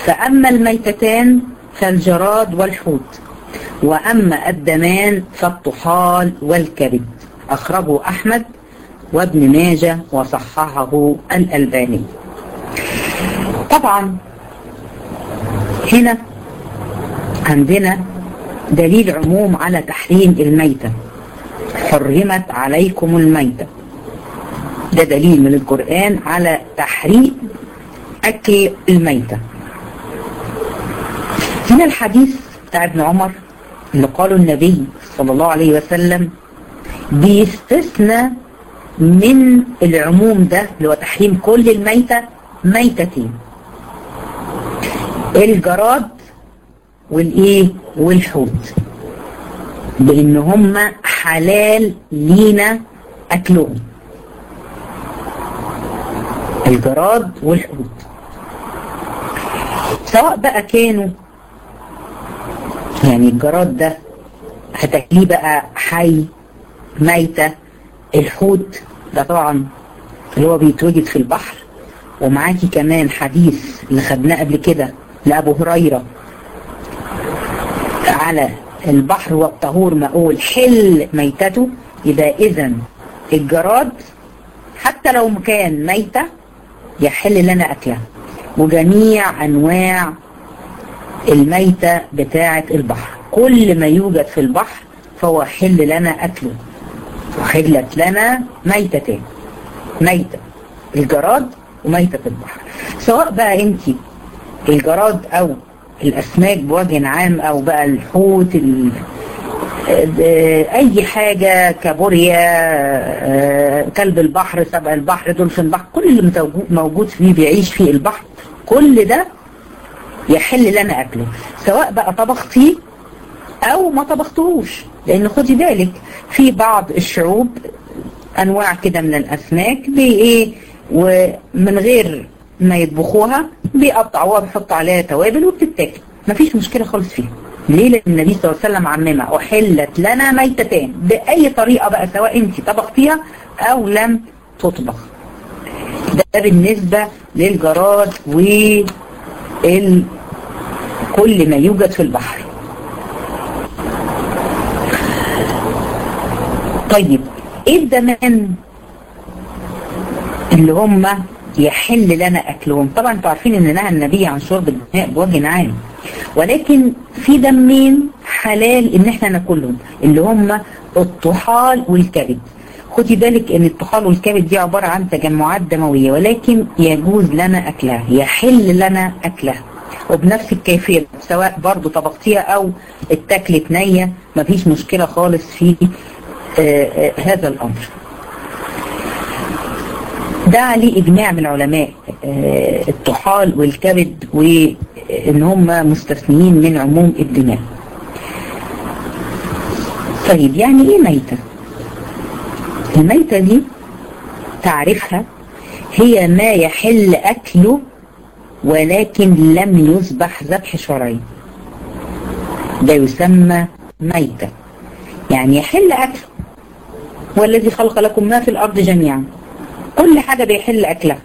فأما الميتتان فالجراد والحوت وأما الدمان فالطحال والكبد أخرجه أحمد وابن ماجه وصححه الألباني طبعا هنا عندنا دليل عموم على تحريم الميتة حرمت عليكم الميتة ده دليل من القرآن على تحريم أكل الميتة هنا الحديث بتاع ابن عمر اللي قاله النبي صلى الله عليه وسلم بيستثنى من العموم ده اللي هو تحريم كل الميتة ميتتين الجراد والايه والحوت بان هم حلال لينا اكلهم الجراد والحوت سواء بقى كانوا يعني الجراد ده هتاكليه بقى حي ميتة الحوت ده طبعا اللي هو بيتوجد في البحر ومعاكي كمان حديث اللي خدناه قبل كده لأبو هريرة على البحر والطهور مقول حل ميتته يبقى إذا الجراد حتى لو كان ميتة يحل لنا أكلها وجميع أنواع الميتة بتاعة البحر كل ما يوجد في البحر فهو حل لنا أكله وحلت لنا ميتتين ميتة الجراد وميتة البحر سواء بقى انت الجراد او الاسماك بوجه عام او بقى الحوت ال... اي حاجة كابوريا كلب البحر سبع البحر دولفين البحر كل اللي موجود فيه بيعيش في البحر كل ده يحل لنا اكله سواء بقى طبختيه او ما طبختهوش لان خدي بالك في بعض الشعوب انواع كده من الاسماك بايه ومن غير ما يطبخوها بيقطعوها بيحطوا عليها توابل وبتتاكل مفيش مشكله خالص فيها ليه لان النبي صلى الله عليه وسلم عممها احلت لنا ميتتان باي طريقه بقى سواء انت طبختيها او لم تطبخ ده بالنسبه للجراد و كل ما يوجد في البحر طيب ايه الدمان اللي هم يحل لنا اكلهم طبعا انتوا عارفين ان نهى النبي عن شرب الدماء بوجه عام ولكن في دمين حلال ان احنا ناكلهم اللي هم الطحال والكبد خدي بالك ان الطحال والكبد دي عبارة عن تجمعات دموية ولكن يجوز لنا اكلها يحل لنا اكلها وبنفس الكيفية سواء برضو طبختيها او اتاكلت نية مفيش مشكلة خالص في آآ آآ هذا الامر ده عليه اجماع من علماء الطحال والكبد وان هم مستثنيين من عموم الدماء طيب يعني ايه ميتة الميتة دي تعرفها هي ما يحل اكله ولكن لم يذبح ذبح شرعي ده يسمى ميتة يعني يحل اكله والذي خلق لكم ما في الارض جميعا كل حاجة بيحل أكلها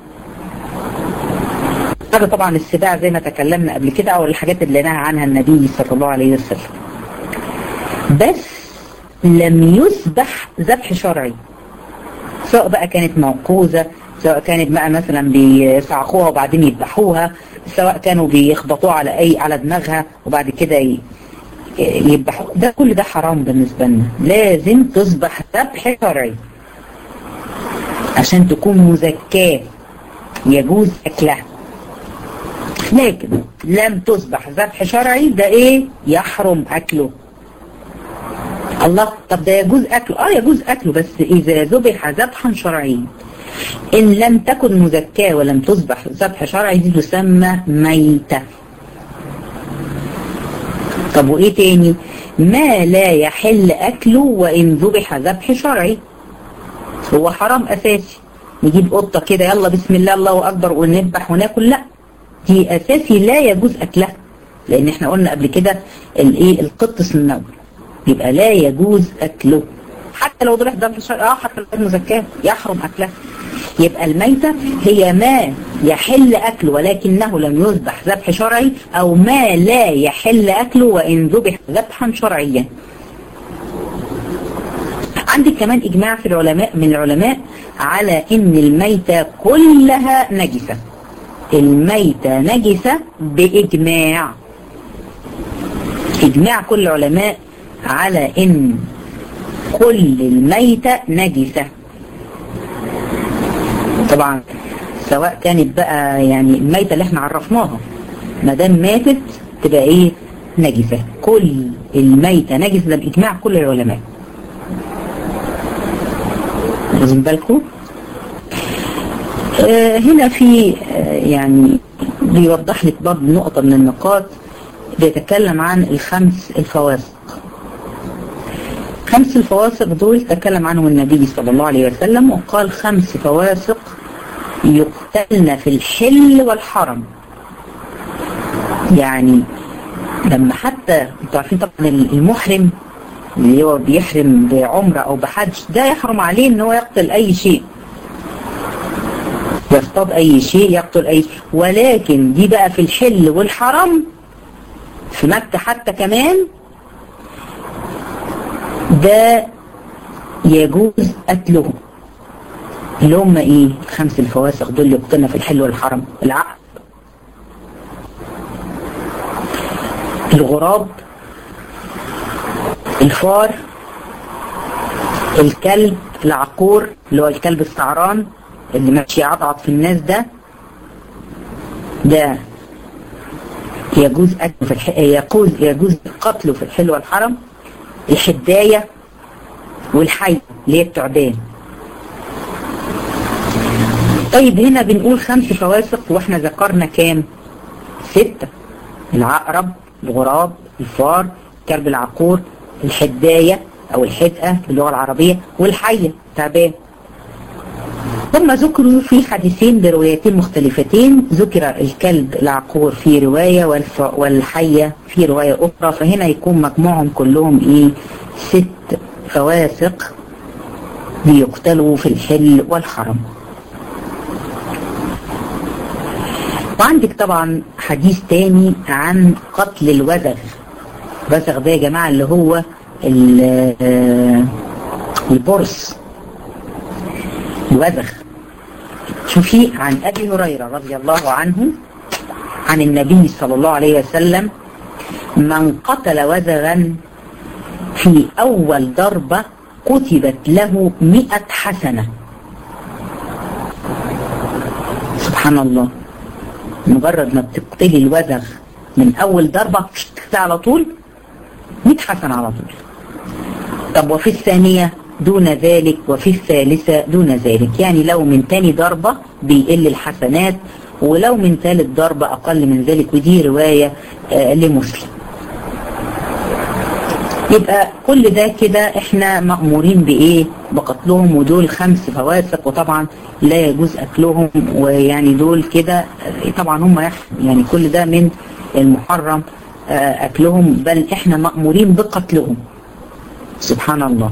هذا طبعا السباع زي ما تكلمنا قبل كده أو الحاجات اللي نهى عنها النبي صلى الله عليه وسلم بس لم يذبح ذبح شرعي سواء بقى كانت موقوذة سواء كانت بقى مثلا بيصعقوها وبعدين يذبحوها سواء كانوا بيخبطوها على أي على دماغها وبعد كده يذبحوا ده كل ده حرام بالنسبة لنا لازم تذبح ذبح شرعي عشان تكون مزكاة يجوز أكلها لكن لم تصبح ذبح شرعي ده ايه يحرم أكله الله طب ده يجوز أكله اه يجوز أكله بس إذا ذبح ذبحا شرعيا إن لم تكن مزكاة ولم تصبح ذبح شرعي دي تسمى ميتة طب وإيه تاني ما لا يحل أكله وإن ذبح ذبح شرعي هو حرام أساسي نجيب قطة كده يلا بسم الله الله أكبر ونذبح وناكل لا دي أساسي لا يجوز أكلها لأن احنا قلنا قبل كده الايه القط النوم يبقى لا يجوز أكله حتى لو ذبح ذبح شرعي اه حتى لو مزكاه يحرم أكلها يبقى الميتة هي ما يحل أكله ولكنه لم يذبح ذبح شرعي أو ما لا يحل أكله وإن ذبح ذبحا شرعيا عندك كمان إجماع في العلماء من العلماء على إن الميتة كلها نجسة الميتة نجسة بإجماع إجماع كل العلماء على إن كل الميتة نجسة طبعا سواء كانت بقى يعني الميتة اللي احنا عرفناها ما دام ماتت تبقى ايه نجسة كل الميتة نجسة ده بإجماع كل العلماء واخدين بالكم آه هنا في آه يعني بيوضح لك برضه نقطة من النقاط بيتكلم عن الخمس الفواسق خمس الفواسق دول تكلم عنهم النبي صلى الله عليه وسلم وقال خمس فواسق يقتلن في الحل والحرم يعني لما حتى انتوا عارفين طبعا المحرم اللي هو بيحرم بعمرة او بحج ده يحرم عليه ان هو يقتل اي شيء يصطاد اي شيء يقتل اي شيء ولكن دي بقى في الحل والحرم في مكة حتى كمان ده يجوز قتلهم اللي هم ايه الخمس الفواسق دول اللي قتلنا في الحل والحرم العقل الغراب الفار الكلب العقور اللي هو الكلب السعران اللي ماشي يعضعض في الناس ده ده يجوز قتله في الح... يجوز يجوز قتله في الحل والحرم الحداية والحي اللي هي التعبان طيب هنا بنقول خمس فواسق واحنا ذكرنا كام ستة العقرب الغراب الفار كلب العقور الحداية او الحدقة باللغة العربية والحية تعبان ثم ذكروا في حديثين بروايتين مختلفتين ذكر الكلب العقور في رواية والف... والحية في رواية أخرى فهنا يكون مجموعهم كلهم إيه ست فواسق بيقتلوا في الحل والحرم وعندك طبعا حديث تاني عن قتل الوزغ الوزغ ده يا جماعة اللي هو البرص الوزغ شوفي عن أبي هريرة رضي الله عنه عن النبي صلى الله عليه وسلم من قتل وزغا في أول ضربة كتبت له مئة حسنة سبحان الله مجرد ما بتقتلي الوزغ من أول ضربة على طول 100 حسنة على طول طب وفي الثانية دون ذلك وفي الثالثة دون ذلك يعني لو من تاني ضربة بيقل الحسنات ولو من ثالث ضربة أقل من ذلك ودي رواية آه لمسلم يبقى كل ده كده احنا مأمورين بإيه بقتلهم ودول خمس فواسق وطبعا لا يجوز أكلهم ويعني دول كده طبعا هم يعني كل ده من المحرم آه أكلهم بل احنا مأمورين بقتلهم سبحان الله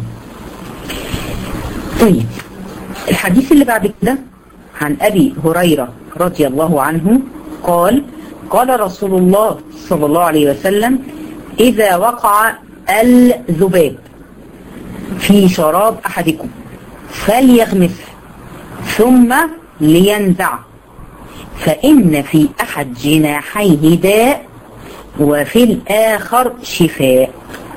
طيب الحديث اللي بعد كده عن أبي هريرة رضي الله عنه قال قال رسول الله صلى الله عليه وسلم إذا وقع الذباب في شراب أحدكم فليغمسه ثم لينزعه فإن في أحد جناحيه داء وفي الآخر شفاء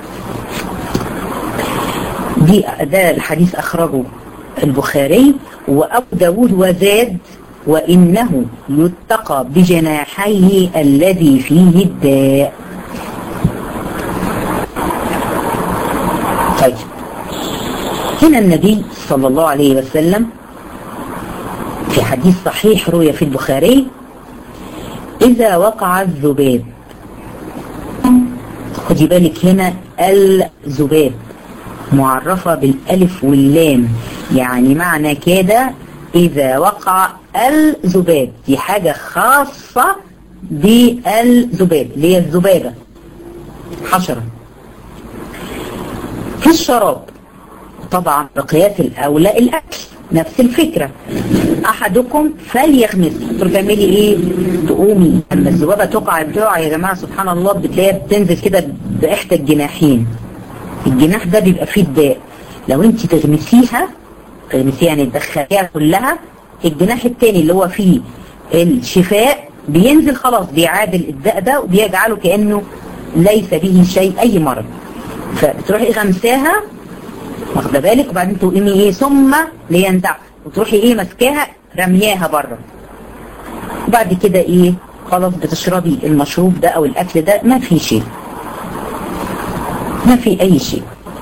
دي ده الحديث أخرجه البخاري وأبو داود وزاد وإنه يتقى بجناحيه الذي فيه الداء طيب هنا النبي صلى الله عليه وسلم في حديث صحيح روي في البخاري إذا وقع الذباب خدي بالك هنا الذباب معرفة بالألف واللام يعني معنى كده إذا وقع الذباب دي حاجة خاصة بالذباب اللي هي الذبابة حشرة في الشراب طبعا بقياس الأولى الأكل نفس الفكرة احدكم فليغمس تروح تعملي ايه تقومي لما الذبابة تقع تقع يا جماعة سبحان الله بتلاقيها بتنزل كده باحدى الجناحين الجناح ده بيبقى فيه الداء لو انت تغمسيها تغمسيها يعني تدخليها كلها الجناح التاني اللي هو فيه الشفاء بينزل خلاص بيعادل الداء ده وبيجعله كأنه ليس به شيء اي مرض فبتروحي غمساها واخده بالك وبعدين تقومي ايه ثم لينزع وتروحي ايه ماسكاها رمياها بره وبعد كده ايه خلاص بتشربي المشروب ده او الاكل ده ما في شيء ما في اي شيء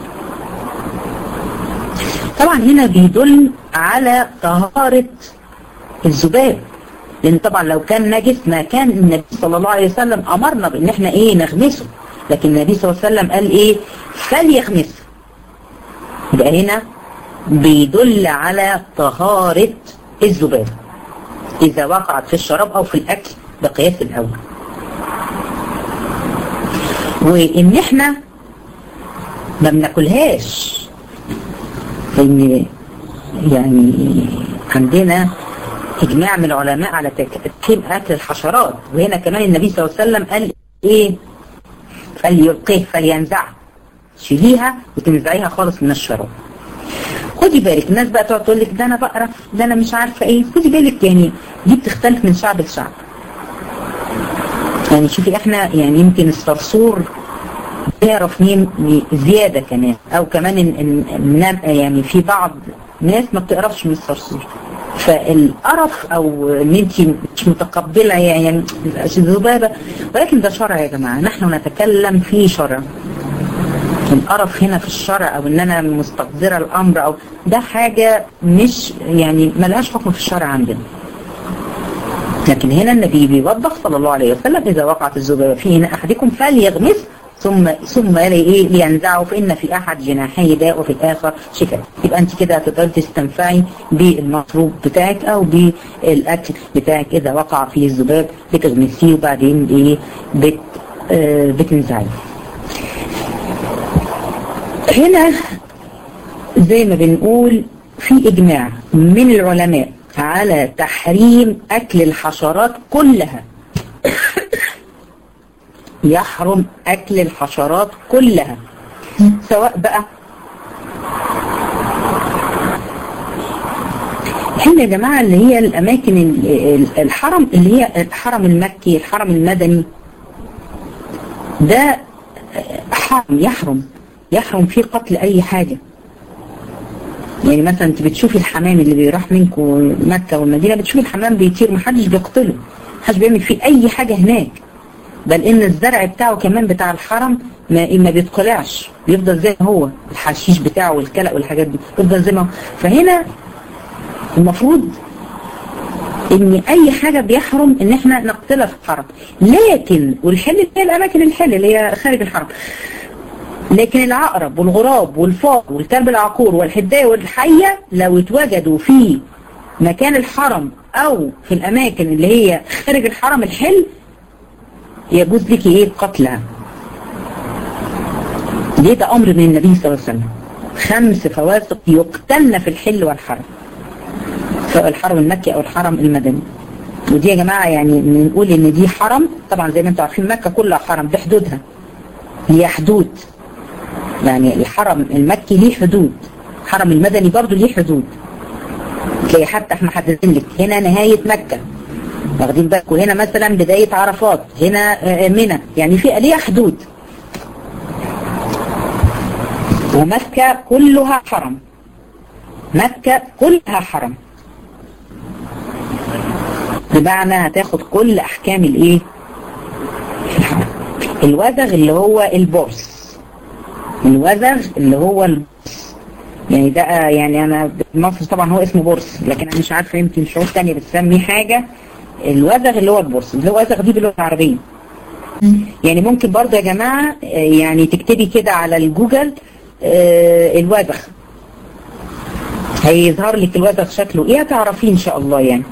طبعا هنا بيدل على طهارة الذباب لان طبعا لو كان نجس ما كان النبي صلى الله عليه وسلم امرنا بان احنا ايه نغمسه لكن النبي صلى الله عليه وسلم قال ايه فليغمسه يبقى هنا بيدل على طهارة الذباب اذا وقعت في الشراب او في الاكل بقياس الاول وان احنا ما بناكلهاش لان يعني عندنا اجماع من العلماء على تكتيب اكل الحشرات وهنا كمان النبي صلى الله عليه وسلم قال ايه فليلقيه فلينزعه شيليها وتنزعيها خالص من الشراب خدي بالك الناس بقى تقعد تقول لك ده انا بقرف ده انا مش عارفه ايه خدي بالك يعني دي بتختلف من شعب لشعب يعني شوفي احنا يعني يمكن الصرصور بيعرف مين زيادة كمان او كمان إن إن يعني في بعض ناس ما بتقرفش من الصرصور فالقرف او ان انت مش متقبلة يعني الذبابة ولكن ده شرع يا جماعة نحن نتكلم في شرع القرف هنا في الشرع او ان انا مستقدرة الامر او ده حاجة مش يعني ملهاش حكم في الشرع عندنا لكن هنا النبي بيوضح صلى الله عليه وسلم اذا وقعت الذبابة في هنا احدكم فليغمس ثم ثم ايه لينزعه فان في احد جناحي داء وفي الاخر شفاء يبقى انت كده هتقدري تستنفعي بالمشروب بتاعك او بالاكل بتاعك اذا وقع فيه الذباب بتغمسيه وبعدين ايه بت آه بتنزعيه هنا زي ما بنقول في اجماع من العلماء على تحريم اكل الحشرات كلها يحرم أكل الحشرات كلها سواء بقى هنا يا جماعة اللي هي الأماكن الحرم اللي هي الحرم المكي الحرم المدني ده حرم يحرم يحرم فيه قتل أي حاجة يعني مثلا انت بتشوفي الحمام اللي بيروح منكم مكة والمدينة بتشوفي الحمام بيطير محدش بيقتله محدش بيعمل فيه أي حاجة هناك بل ان الزرع بتاعه كمان بتاع الحرم ما, ما بيتقلعش بيفضل زي ما هو الحشيش بتاعه والكلق والحاجات دي بيفضل زي ما هو فهنا المفروض ان اي حاجة بيحرم ان احنا نقتلها في الحرم لكن والحل هي الاماكن الحل اللي هي خارج الحرم لكن العقرب والغراب والفار والكلب العقور والحداية والحية لو اتوجدوا في مكان الحرم او في الاماكن اللي هي خارج الحرم الحل يجوز لك ايه قتلها ليه ده امر من النبي صلى الله عليه وسلم خمس فواسق يقتلن في الحل والحرم سواء الحرم المكي او الحرم المدني ودي يا جماعة يعني بنقول ان دي حرم طبعا زي ما انتم عارفين مكة كلها حرم بحدودها هي حدود يعني الحرم المكي ليه حدود الحرم المدني برضه ليه حدود تلاقي حتى احنا حددين لك هنا نهاية مكة واخدين بالكم هنا مثلا بداية عرفات هنا منى يعني في ليها حدود ومكة كلها حرم مكة كلها حرم بمعنى هتاخد كل احكام الايه الوزغ اللي هو البورس الوزغ اللي هو البورس يعني ده يعني انا مصر طبعا هو اسمه بورس لكن انا مش عارفه يمكن شعوب تانية بتسميه حاجة الوزغ اللي هو البورس اللي هو وزغ دي باللغه العربيه يعني ممكن برضه يا جماعه يعني تكتبي كده على الجوجل الوزغ هيظهر لك الوزغ شكله ايه هتعرفيه ان شاء الله يعني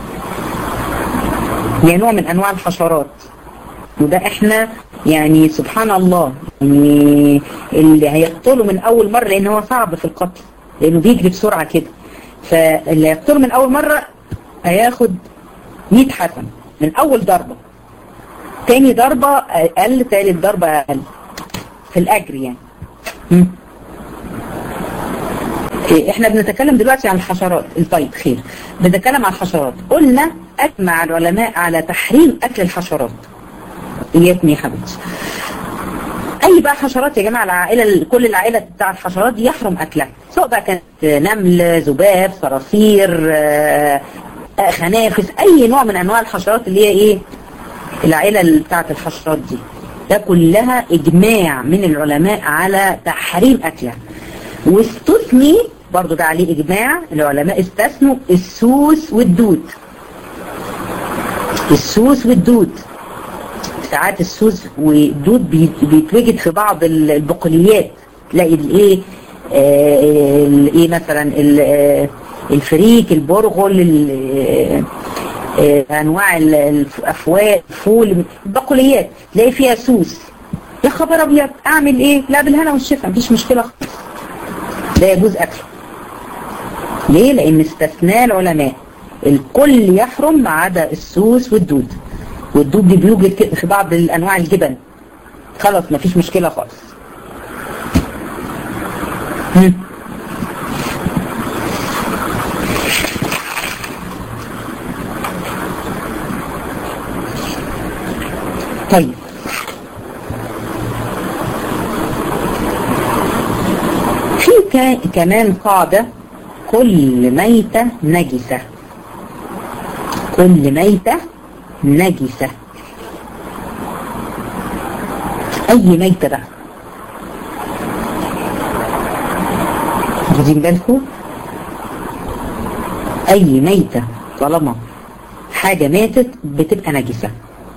يعني نوع من انواع الحشرات وده احنا يعني سبحان الله يعني اللي هيقتله من اول مرة لان هو صعب في القتل لانه بيجري بسرعة كده فاللي يفطر من اول مرة هياخد 100 حسن من اول ضربة تاني ضربة اقل تالت ضربة اقل في الاجر يعني م. احنا بنتكلم دلوقتي عن الحشرات طيب خير بنتكلم عن الحشرات قلنا اجمع العلماء على تحريم اكل الحشرات اياكني يا حبيبتي اي بقى حشرات يا جماعه العائله كل العائله بتاع الحشرات دي يحرم اكلها سواء بقى كانت نمل ذباب صراصير خنافس اي نوع من انواع الحشرات اللي هي ايه العائله بتاعت الحشرات دي ده كلها اجماع من العلماء على تحريم اكلها واستثني برضو ده عليه اجماع العلماء استثنوا السوس والدود السوس والدود ساعات السوس والدود بيتوجد في بعض البقوليات تلاقي الايه الايه مثلا الفريك البرغل انواع الافواق الفول البقوليات تلاقي فيها سوس يا خبر ابيض اعمل ايه لا بالهنا والشفا مفيش مشكله خالص لا يجوز اكله ليه لان استثناء العلماء الكل يحرم ما عدا السوس والدود والدود دي بيوجد في بعض الانواع الجبن خلاص مفيش مشكله خالص طيب في كمان قاعدة كل ميتة نجسة كل ميتة نجسة أي ميتة بقى واخدين بالكم أي ميتة طالما حاجة ماتت بتبقى نجسة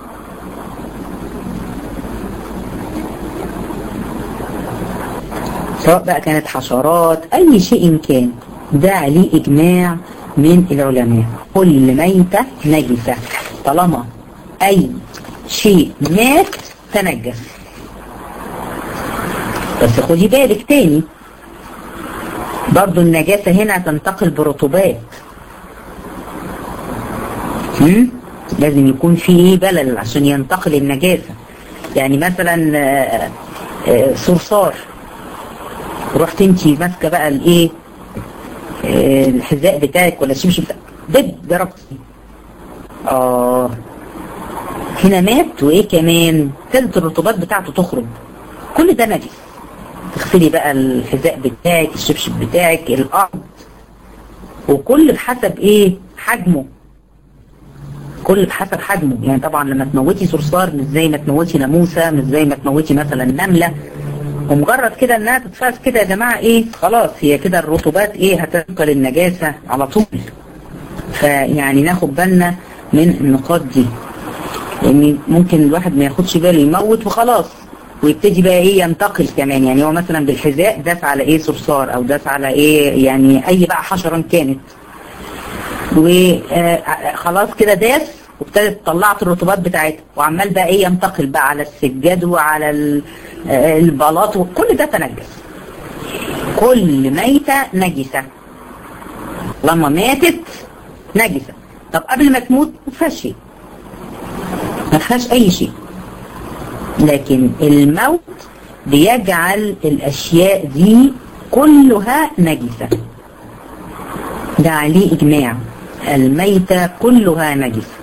سواء بقى كانت حشرات أي شيء كان ده عليه إجماع من العلماء كل ميتة نجسة طالما أي شيء مات تنجس بس خدي بالك تاني برضو النجاسة هنا تنتقل برطوبات لازم يكون في ايه بلل عشان ينتقل النجاسة يعني مثلا صرصار رحت انت ماسكه بقى الايه الحذاء بتاعك ولا الشبشب دب ضربتي اه هنا مات وايه كمان ابتدت الرطوبات بتاعته تخرج كل ده نجس تغسلي بقى الحذاء بتاعك الشبشب بتاعك الارض وكل بحسب ايه حجمه كل بحسب حجمه يعني طبعا لما تموتي صرصار مش زي ما تموتي ناموسه مش زي ما تموتي مثلا نمله ومجرد كده انها تتفاز كده يا جماعة ايه خلاص هي كده الرطوبات ايه هتنقل النجاسة على طول فيعني ناخد بالنا من النقاط دي يعني ممكن الواحد ما ياخدش باله يموت وخلاص ويبتدي بقى ايه ينتقل كمان يعني هو مثلا بالحذاء داس على ايه صرصار او داس على ايه يعني اي بقى حشرة كانت وخلاص كده داس وابتدت طلعت الرطوبات بتاعتها وعمال بقى ايه ينتقل بقى على السجاد وعلى البلاط وكل ده تنجس كل ميتة نجسة لما ماتت نجسة طب قبل ما تموت ما فيهاش شيء ما فيهاش اي شيء لكن الموت بيجعل الاشياء دي كلها نجسة ده عليه اجماع الميتة كلها نجسة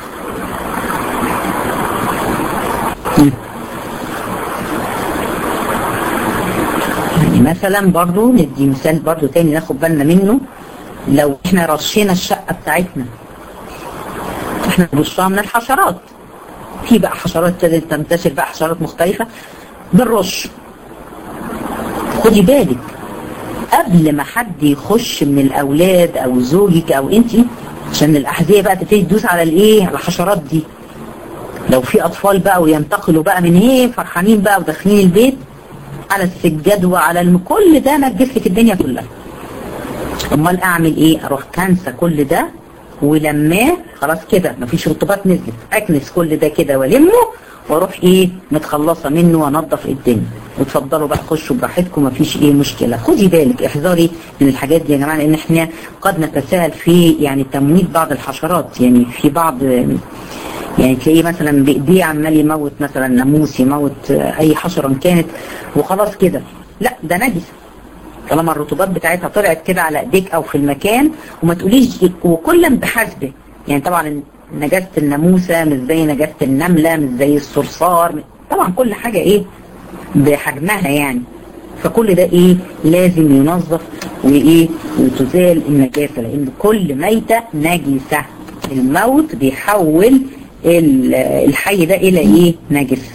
يعني مثلا برضو ندي مثال برضو تاني ناخد بالنا منه لو احنا رشينا الشقة بتاعتنا احنا بنرشها من الحشرات في بقى حشرات ابتدت تنتشر بقى حشرات مختلفة بالرش خدي بالك قبل ما حد يخش من الاولاد او زوجك او انتي عشان الاحذيه بقى تبتدي تدوس على الايه على الحشرات دي لو في اطفال بقى وينتقلوا بقى من هيه فرحانين بقى وداخلين البيت على السجاد وعلى الم... كل ده نجس لك الدنيا كلها امال اعمل ايه اروح كنسه كل ده ولماه خلاص كده مفيش رطوبات نزلت اكنس كل ده كده والمه واروح ايه متخلصه منه وانضف الدنيا وتفضلوا بقى خشوا براحتكم مفيش ايه مشكله خدي بالك احذري من الحاجات دي يا جماعه لان احنا قد نتساهل في يعني تمويت بعض الحشرات يعني في بعض يعني تلاقيه مثلا بايديه عمال يموت مثلا ناموس يموت اي حشره كانت وخلاص كده لا ده نجس طالما الرطوبات بتاعتها طلعت كده على ايديك او في المكان وما تقوليش وكلا بحسبه يعني طبعا نجاسه الناموسه مش زي نجاسه النمله مش زي الصرصار طبعا كل حاجه ايه بحجمها يعني فكل ده ايه لازم ينظف وايه وتزال النجاسه لان كل ميته نجسه الموت بيحول الحي ده الى ايه نجس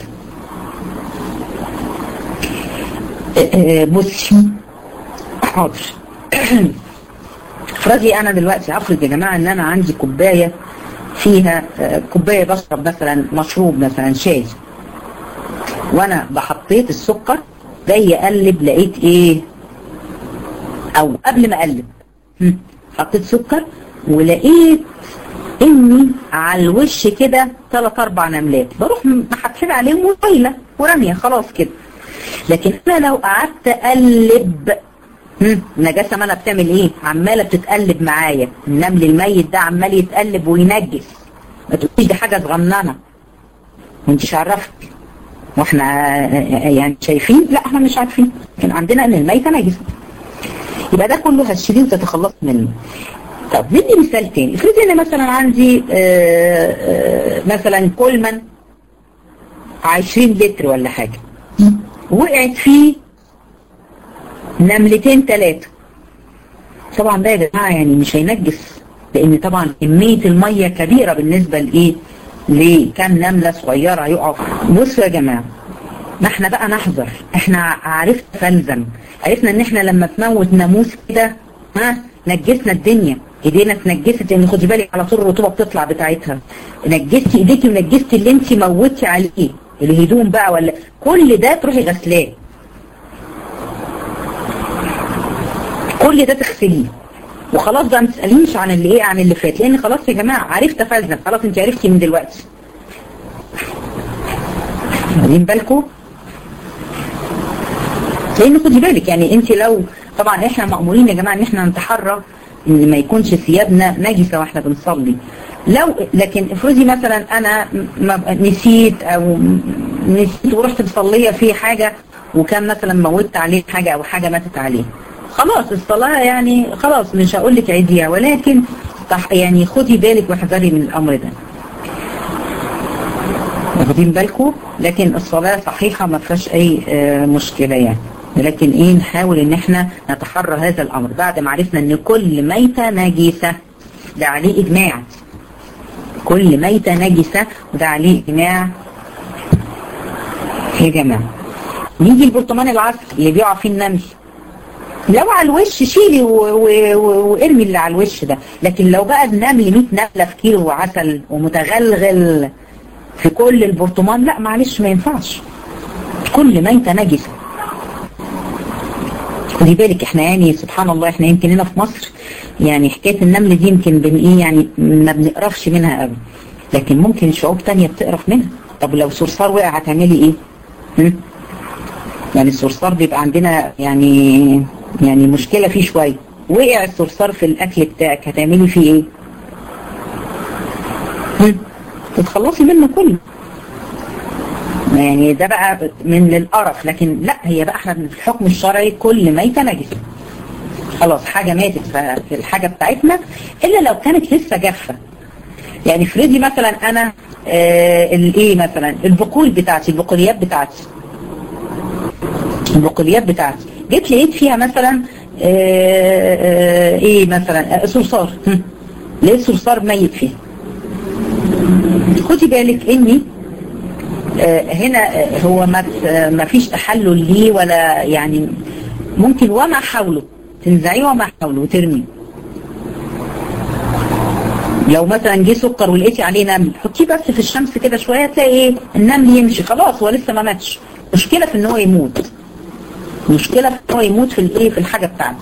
بصي حاضر افرضي انا دلوقتي افرض يا جماعه ان انا عندي كوبايه فيها كوبايه بشرب مثلا مشروب مثلا شاي وانا بحطيت السكر جاي اقلب لقيت ايه او قبل ما اقلب حطيت سكر ولقيت اني على الوش كده ثلاث اربع نملات بروح محطحين عليهم وطايله ورميه خلاص كده لكن انا لو قعدت اقلب النجاسه مالها بتعمل ايه عماله بتتقلب معايا النمل الميت ده عمال يتقلب وينجس ما تقوليش دي حاجه صغننه وانتش عرفت واحنا يعني شايفين لا احنا مش عارفين لكن عندنا ان الميته نجسه يبقى ده كله هتشيليه وتتخلص منه طب ندي مثال تاني افرضي ان مثلا عندي آآ آآ مثلا كولمان 20 لتر ولا حاجه وقعت فيه نملتين ثلاثه طبعا ده يا جماعه يعني مش هينجس لان طبعا كميه الميه كبيره بالنسبه لايه لكم نمله صغيره يقعوا بصوا يا جماعه ما احنا بقى نحذر احنا عرفت فلزم عرفنا ان احنا لما تموت ناموس كده ها نجسنا الدنيا ايدينا اتنجست لان خدي بالك على طول الرطوبه بتطلع بتاعتها نجستي ايديكي ونجستي اللي انت موتي عليه الهدوم بقى ولا كل ده تروحي غسلاه كل ده تغسليه وخلاص بقى ما تسالينيش عن اللي ايه عن اللي فات لان خلاص يا جماعه عرفت افلزم خلاص انت عرفتي من دلوقتي واخدين بالكم لان خدي بالك يعني انت لو طبعا احنا مأمورين يا جماعه ان احنا نتحرى ان ما يكونش ثيابنا نجسه واحنا بنصلي لو لكن افرضي مثلا انا نسيت او نسيت ورحت مصليه في حاجه وكان مثلا موتت عليه حاجه او حاجه ماتت عليه خلاص الصلاه يعني خلاص مش هقول لك عيديها ولكن يعني خدي بالك واحذري من الامر ده واخدين بالكم لكن الصلاه صحيحه ما فيهاش اي مشكله يعني لكن ايه نحاول ان احنا نتحرى هذا الامر بعد ما عرفنا ان كل ميتة نجسة ده عليه اجماع كل ميتة نجسة وده عليه اجماع يا جماعة نيجي البرطمان العسل اللي بيقع فيه النمل لو على الوش شيلي وارمي اللي على الوش ده لكن لو بقى النمل 100 نملة في كيلو عسل ومتغلغل في كل البرطمان لا معلش ما ينفعش كل ميتة نجسة خدي بالك احنا يعني سبحان الله احنا يمكن هنا في مصر يعني حكايه النمل دي يمكن بن ايه يعني ما بنقرفش منها قوي لكن ممكن شعوب تانية بتقرف منها طب لو صرصار وقع هتعملي ايه؟ هم؟ يعني الصرصار بيبقى عندنا يعني يعني مشكله فيه شويه وقع الصرصار في الاكل بتاعك هتعملي فيه ايه؟ هم؟ تتخلصي منه كله يعني ده بقى من القرف لكن لا هي بقى احنا في الحكم الشرعي كل ميتة نجسة خلاص حاجة ماتت في الحاجة بتاعتنا الا لو كانت لسه جافة يعني افرضي مثلا انا آه الايه مثلا البقول بتاعتي البقوليات بتاعتي البقوليات بتاعتي جيت لقيت فيها مثلا آه آه ايه مثلا صرصار لقيت صرصار ميت فيها خدي بالك اني هنا هو ما ما فيش تحلل ليه ولا يعني ممكن وما حوله تنزعيه وما حوله وترميه لو مثلا جه سكر ولقيتي عليه نمل حطيه بس في الشمس كده شويه تلاقي ايه النمل يمشي خلاص هو لسه ما ماتش مشكله في ان هو يموت مشكله في ان هو يموت في الايه في الحاجه بتاعته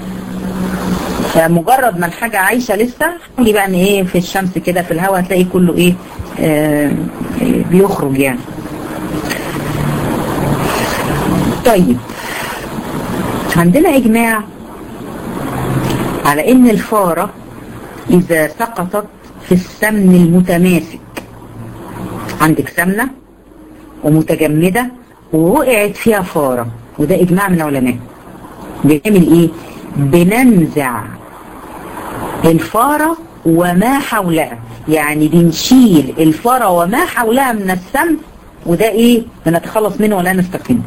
فمجرد ما الحاجه عايشه لسه حاولي بقى ان ايه في الشمس كده في الهواء هتلاقي كله ايه آه بيخرج يعني طيب عندنا اجماع على ان الفارة اذا سقطت في السمن المتماسك عندك سمنة ومتجمدة ووقعت فيها فارة وده اجماع من العلماء بنعمل ايه بننزع الفارة وما حولها يعني بنشيل الفارة وما حولها من السمن وده ايه بنتخلص منه ولا نستخدمه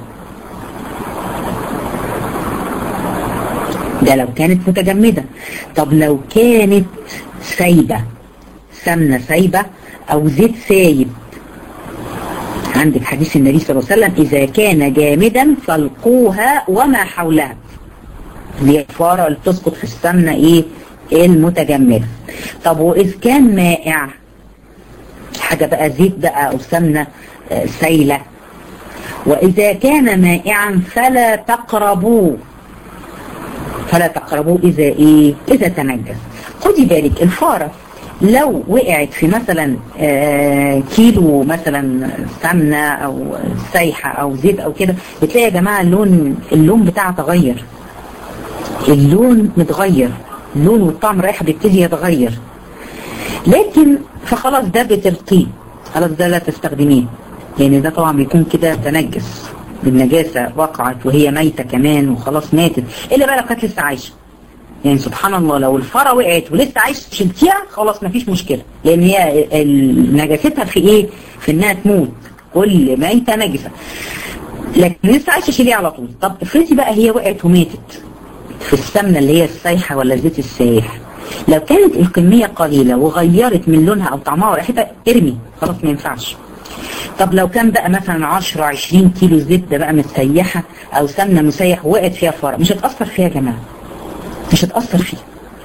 ده لو كانت متجمدة طب لو كانت سايبة سمنة سايبة او زيت سايب عندك حديث النبي صلى الله عليه وسلم اذا كان جامدا فالقوها وما حولها دي الفارة اللي بتسقط في السمنة ايه المتجمدة طب واذ كان مائع حاجة بقى زيت بقى او سمنة سايلة واذا كان مائعا فلا تقربوه فلا تقربوه اذا ايه اذا تنجس خدي بالك الفارة لو وقعت في مثلا كيلو مثلا سمنة او سايحة او زيت او كده بتلاقي يا جماعة اللون اللون بتاعها تغير اللون متغير اللون والطعم رايح بيبتدي يتغير لكن فخلاص ده بترقيه خلاص ده لا تستخدميه يعني ده طبعا بيكون كده تنجس بالنجاسة وقعت وهي ميتة كمان وخلاص ماتت إلا بقى لو كانت لسه عايشة يعني سبحان الله لو الفرة وقعت ولسه عايشة شلتيها خلاص مفيش مشكلة لأن هي نجاستها في إيه؟ في إنها تموت كل ميتة نجسة لكن لسه عايشة شيليها على طول طب افرضي بقى هي وقعت وماتت في السمنة اللي هي السايحة ولا زيت السايح لو كانت الكمية قليلة وغيرت من لونها أو طعمها وريحتها ارمي خلاص ما ينفعش طب لو كان بقى مثلا 10 20 كيلو زبده بقى متسيحه او سمنه مسيح وقعت فيها فاره مش هتاثر فيها يا جماعه مش هتاثر فيها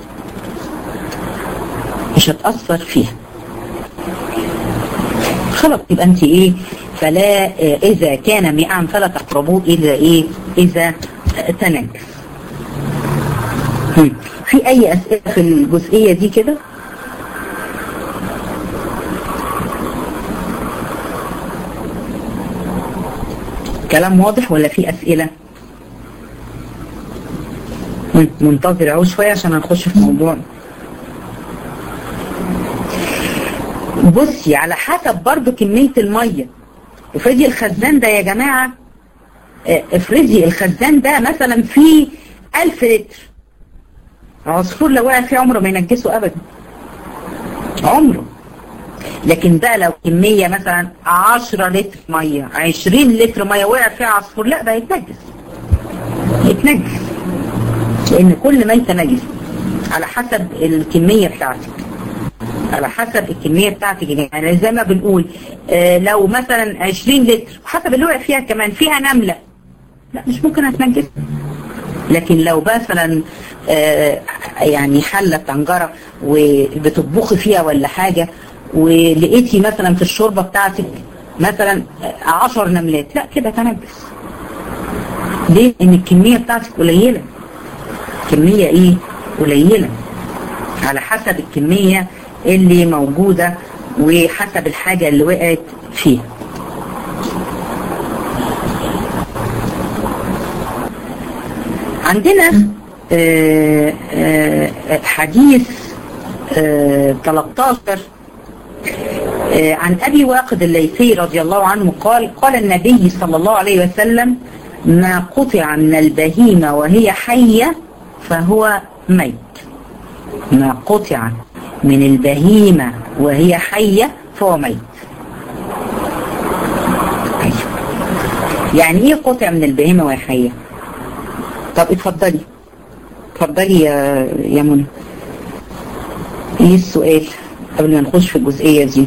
مش هتاثر فيها خلاص يبقى انت ايه فلا اذا كان مئعا فلا تقربوه الا ايه اذا تنجس في اي اسئله في الجزئيه دي كده كلام واضح ولا في أسئلة منتظر اهو شوية عشان هنخش في موضوع بصي على حسب برضو كمية المية افرضي الخزان ده يا جماعة افرضي الخزان ده مثلا فيه ألف لتر عصفور لو وقع فيه عمره ما ينجسه أبدا عمره لكن بقى لو كمية مثلا 10 لتر مية 20 لتر مية وقع فيها عصفور لا بقى يتنجس يتنجس لان كل ميتة نجس على حسب الكمية بتاعتك على حسب الكمية بتاعتك يعني زي ما بنقول آه لو مثلا 20 لتر حسب اللي وقع فيها كمان فيها نملة لا مش ممكن اتنجس لكن لو مثلا آه يعني حلة طنجرة وبتطبخي فيها ولا حاجة ولقيتي مثلا في الشوربة بتاعتك مثلا عشر نملات لا كده تنجس ليه؟ ان الكمية بتاعتك قليلة كمية ايه؟ قليلة على حسب الكمية اللي موجودة وحسب الحاجة اللي وقعت فيها عندنا آآ آآ حديث آآ 13 عن أبي واقد الليثي رضي الله عنه قال قال النبي صلى الله عليه وسلم ما قطع من البهيمة وهي حية فهو ميت ما قطع من البهيمة وهي حية فهو ميت يعني ايه قطع من البهيمة وهي حية طب اتفضلي اتفضلي يا يا منى ايه السؤال قبل ما نخش في الجزئية دي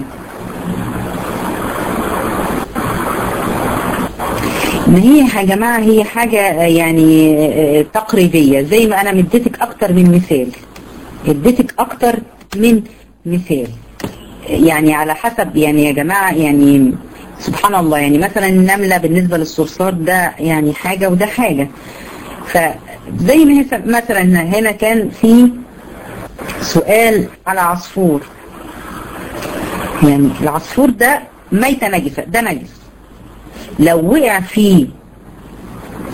ما هي يا جماعة هي حاجة يعني تقريبية زي ما انا مديتك اكتر من مثال اديتك اكتر من مثال يعني على حسب يعني يا جماعة يعني سبحان الله يعني مثلا النملة بالنسبة للصرصار ده يعني حاجة وده حاجة فزي ما هي مثلا هنا كان في سؤال على عصفور يعني العصفور ده ميتة نجسة ده نجس لو وقع فيه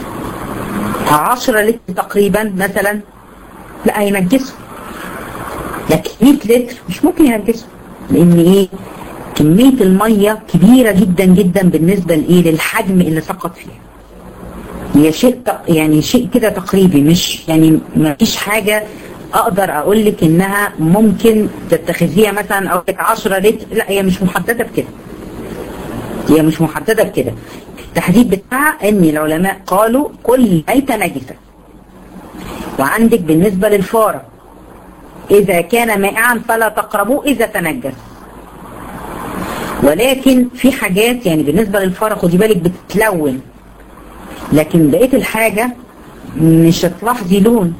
10 لتر تقريبا مثلا لا هينجسه لكن 100 لتر مش ممكن ينجسه لان ايه كمية المية كبيرة جدا جدا بالنسبة لايه للحجم اللي سقط فيها هي شيء يعني شيء كده تقريبي مش يعني ما فيش حاجة اقدر اقول لك انها ممكن تتخذيها مثلا اقول لك 10 لتر لا هي مش محددة بكده هي مش محددة بكده التحديد بتاعها ان العلماء قالوا كل ميتة نجسة وعندك بالنسبة للفارة اذا كان مائعا فلا تقربوه اذا تنجس ولكن في حاجات يعني بالنسبة للفارة خدي بالك بتتلون لكن بقية الحاجة مش هتلاحظي لون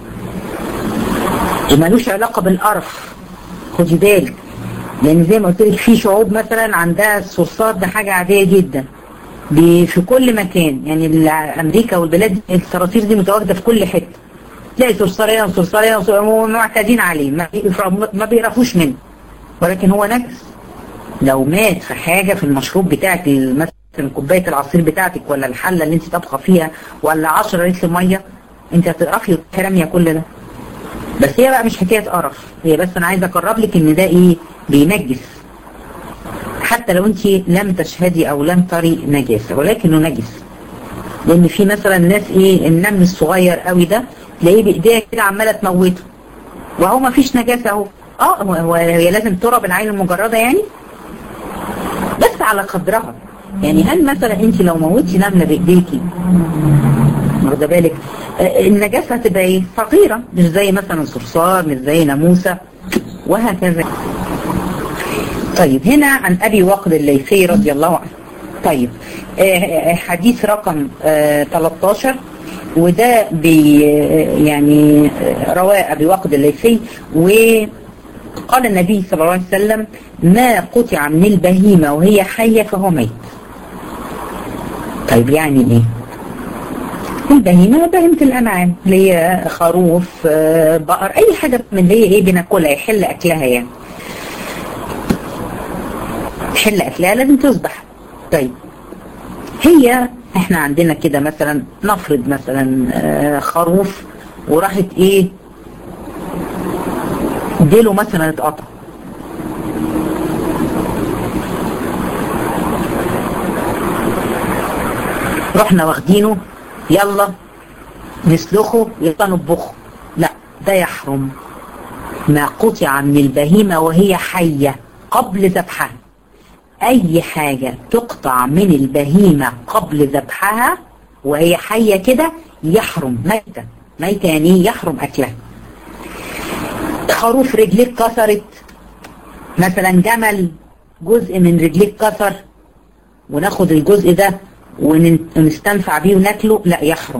ومالوش علاقة بالقرف خدي بالك لان زي ما قلت لك في شعوب مثلا عندها الصرصار ده حاجة عادية جدا في كل مكان يعني امريكا والبلاد الصراصير دي متواجدة في كل حتة تلاقي صرصار هنا وصرصار هنا ومعتادين عليه ما بيقرفوش منه ولكن هو نجس لو مات في حاجة في المشروب بتاعك مثلا كوباية العصير بتاعتك ولا الحلة اللي انت طبخة فيها ولا 10 لتر مية انت هتقرفي وترمي كل ده بس هي بقى مش حكاية قرف هي بس انا عايزة اقرب لك ان ده ايه بينجس حتى لو انت لم تشهدي او لم تري نجاسة ولكنه نجس لان في مثلا ناس ايه النمل الصغير قوي ده تلاقيه بايديها كده عمالة تموته وهو ما فيش نجاسة اهو اه هو هي لازم ترى بالعين المجردة يعني بس على قدرها يعني هل مثلا انت لو موتي نملة بايديكي واخده بالك النجاسة هتبقى ايه صغيرة مش زي مثلا صرصار مش زي ناموسة وهكذا طيب هنا عن ابي وقد الليثي رضي الله عنه طيب حديث رقم 13 وده بي يعني رواه ابي وقد الليثي وقال النبي صلى الله عليه وسلم ما قطع من البهيمة وهي حية فهو ميت طيب يعني ايه البهيمة بهيمة الأنعام اللي هي خروف بقر أي حاجة من اللي هي إيه بناكلها يحل أكلها يعني يحل أكلها لازم تصبح طيب هي احنا عندنا كده مثلا نفرض مثلا خروف وراحت ايه ديله مثلا اتقطع رحنا واخدينه يلا نسلخه يلا نطبخه لا ده يحرم ما قطع من البهيمة وهي حية قبل ذبحها أي حاجة تقطع من البهيمة قبل ذبحها وهي حية كده يحرم ميتة ميتة يعني يحرم أكلها خروف رجليك كسرت مثلا جمل جزء من رجليك كسر وناخد الجزء ده ونستنفع بيه وناكله لا يحرم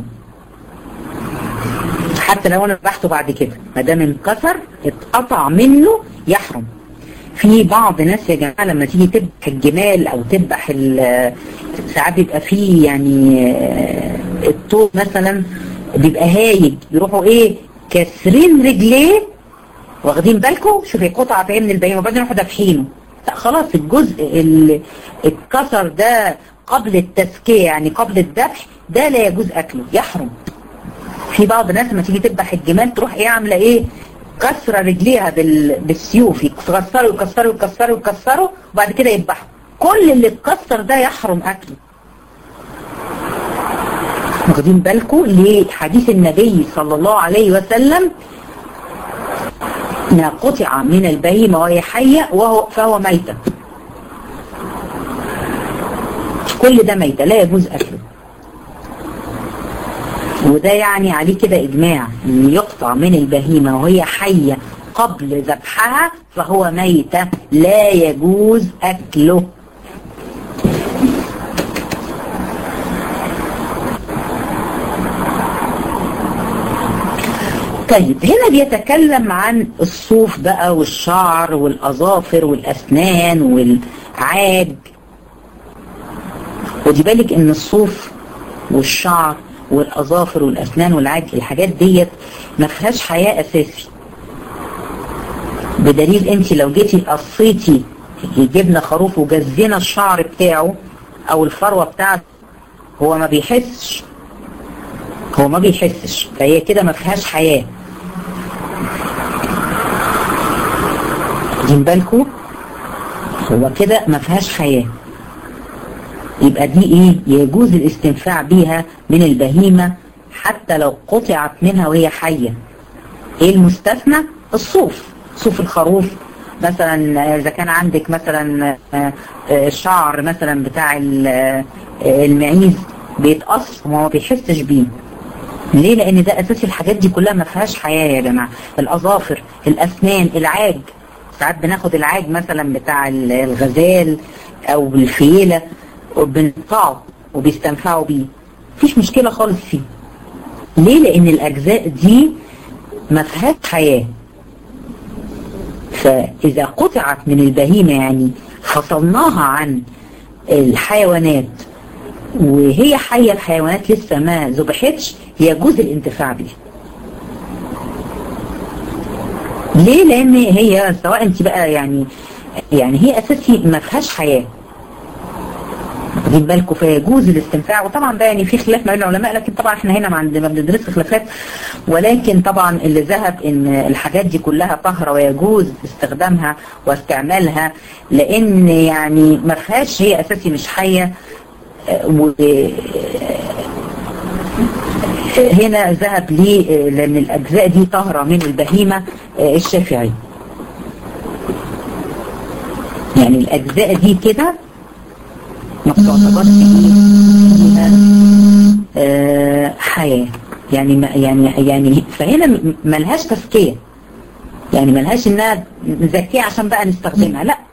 حتى لو انا ذبحته بعد كده ما دام انكسر اتقطع منه يحرم في بعض ناس يا جماعه لما تيجي تذبح الجمال او تذبح ساعات بيبقى فيه يعني الطول مثلا بيبقى هايج يروحوا ايه كاسرين رجليه واخدين بالكم شوفي قطعه ايه من البهيمه وبعدين يروحوا دافحينه لا خلاص الجزء اللي اتكسر ده قبل التزكية يعني قبل الذبح ده لا يجوز أكله يحرم في بعض الناس لما تيجي تذبح الجمال تروح ايه عاملة ايه كسرة رجليها بال... بالسيوف يكسروا يكسروا يكسروا يكسروا وبعد كده يذبحوا كل اللي اتكسر ده يحرم أكله واخدين بالكم لحديث النبي صلى الله عليه وسلم ما قطع من البهيمة وهي حية وهو فهو ميتة كل ده ميتة لا يجوز أكله وده يعني عليه كده إجماع إن يقطع من البهيمة وهي حية قبل ذبحها فهو ميتة لا يجوز أكله طيب هنا بيتكلم عن الصوف بقى والشعر والأظافر والأسنان والعاج ودي بالك ان الصوف والشعر والاظافر والاسنان والعاج الحاجات ديت ما فيهاش حياة اساسي بدليل انت لو جيتي قصيتي جبنا خروف وجزينا الشعر بتاعه او الفروة بتاعته هو ما بيحسش هو ما بيحسش فهي كده ما فيهاش حياة واخدين بالكم هو كده ما فيهاش حياة يبقى دي ايه يجوز الاستنفاع بيها من البهيمة حتى لو قطعت منها وهي حية ايه المستثنى الصوف صوف الخروف مثلا اذا كان عندك مثلا شعر مثلا بتاع المعيز بيتقص وما ما بيحسش بيه ليه لان ده اساسي الحاجات دي كلها ما فيهاش حياة يا جماعة الاظافر الاسنان العاج ساعات بناخد العاج مثلا بتاع الغزال او الفيلة وبنقطعه وبيستنفعوا بيه مفيش مشكلة خالص فيه ليه لان الاجزاء دي ما فيهاش حياة فاذا قطعت من البهيمة يعني فصلناها عن الحيوانات وهي حية الحيوانات لسه ما ذبحتش يجوز الانتفاع بيها ليه لان هي سواء انت بقى يعني يعني هي اساسي ما فيهاش حياه واخدين بالكم فيجوز الاستمتاع وطبعا ده يعني في خلاف ما بين العلماء لكن طبعا احنا هنا ما عندنا ما بندرسش خلافات ولكن طبعا اللي ذهب ان الحاجات دي كلها طاهره ويجوز استخدامها واستعمالها لان يعني ما فيهاش هي اساسي مش حيه و هنا ذهب لي لان الاجزاء دي طاهره من البهيمه الشافعي يعني الاجزاء دي كده ما بتعتبرش فيها حياه يعني ما يعني يعني فهنا ملهاش تزكيه يعني ملهاش انها نزكيها عشان بقى نستخدمها لا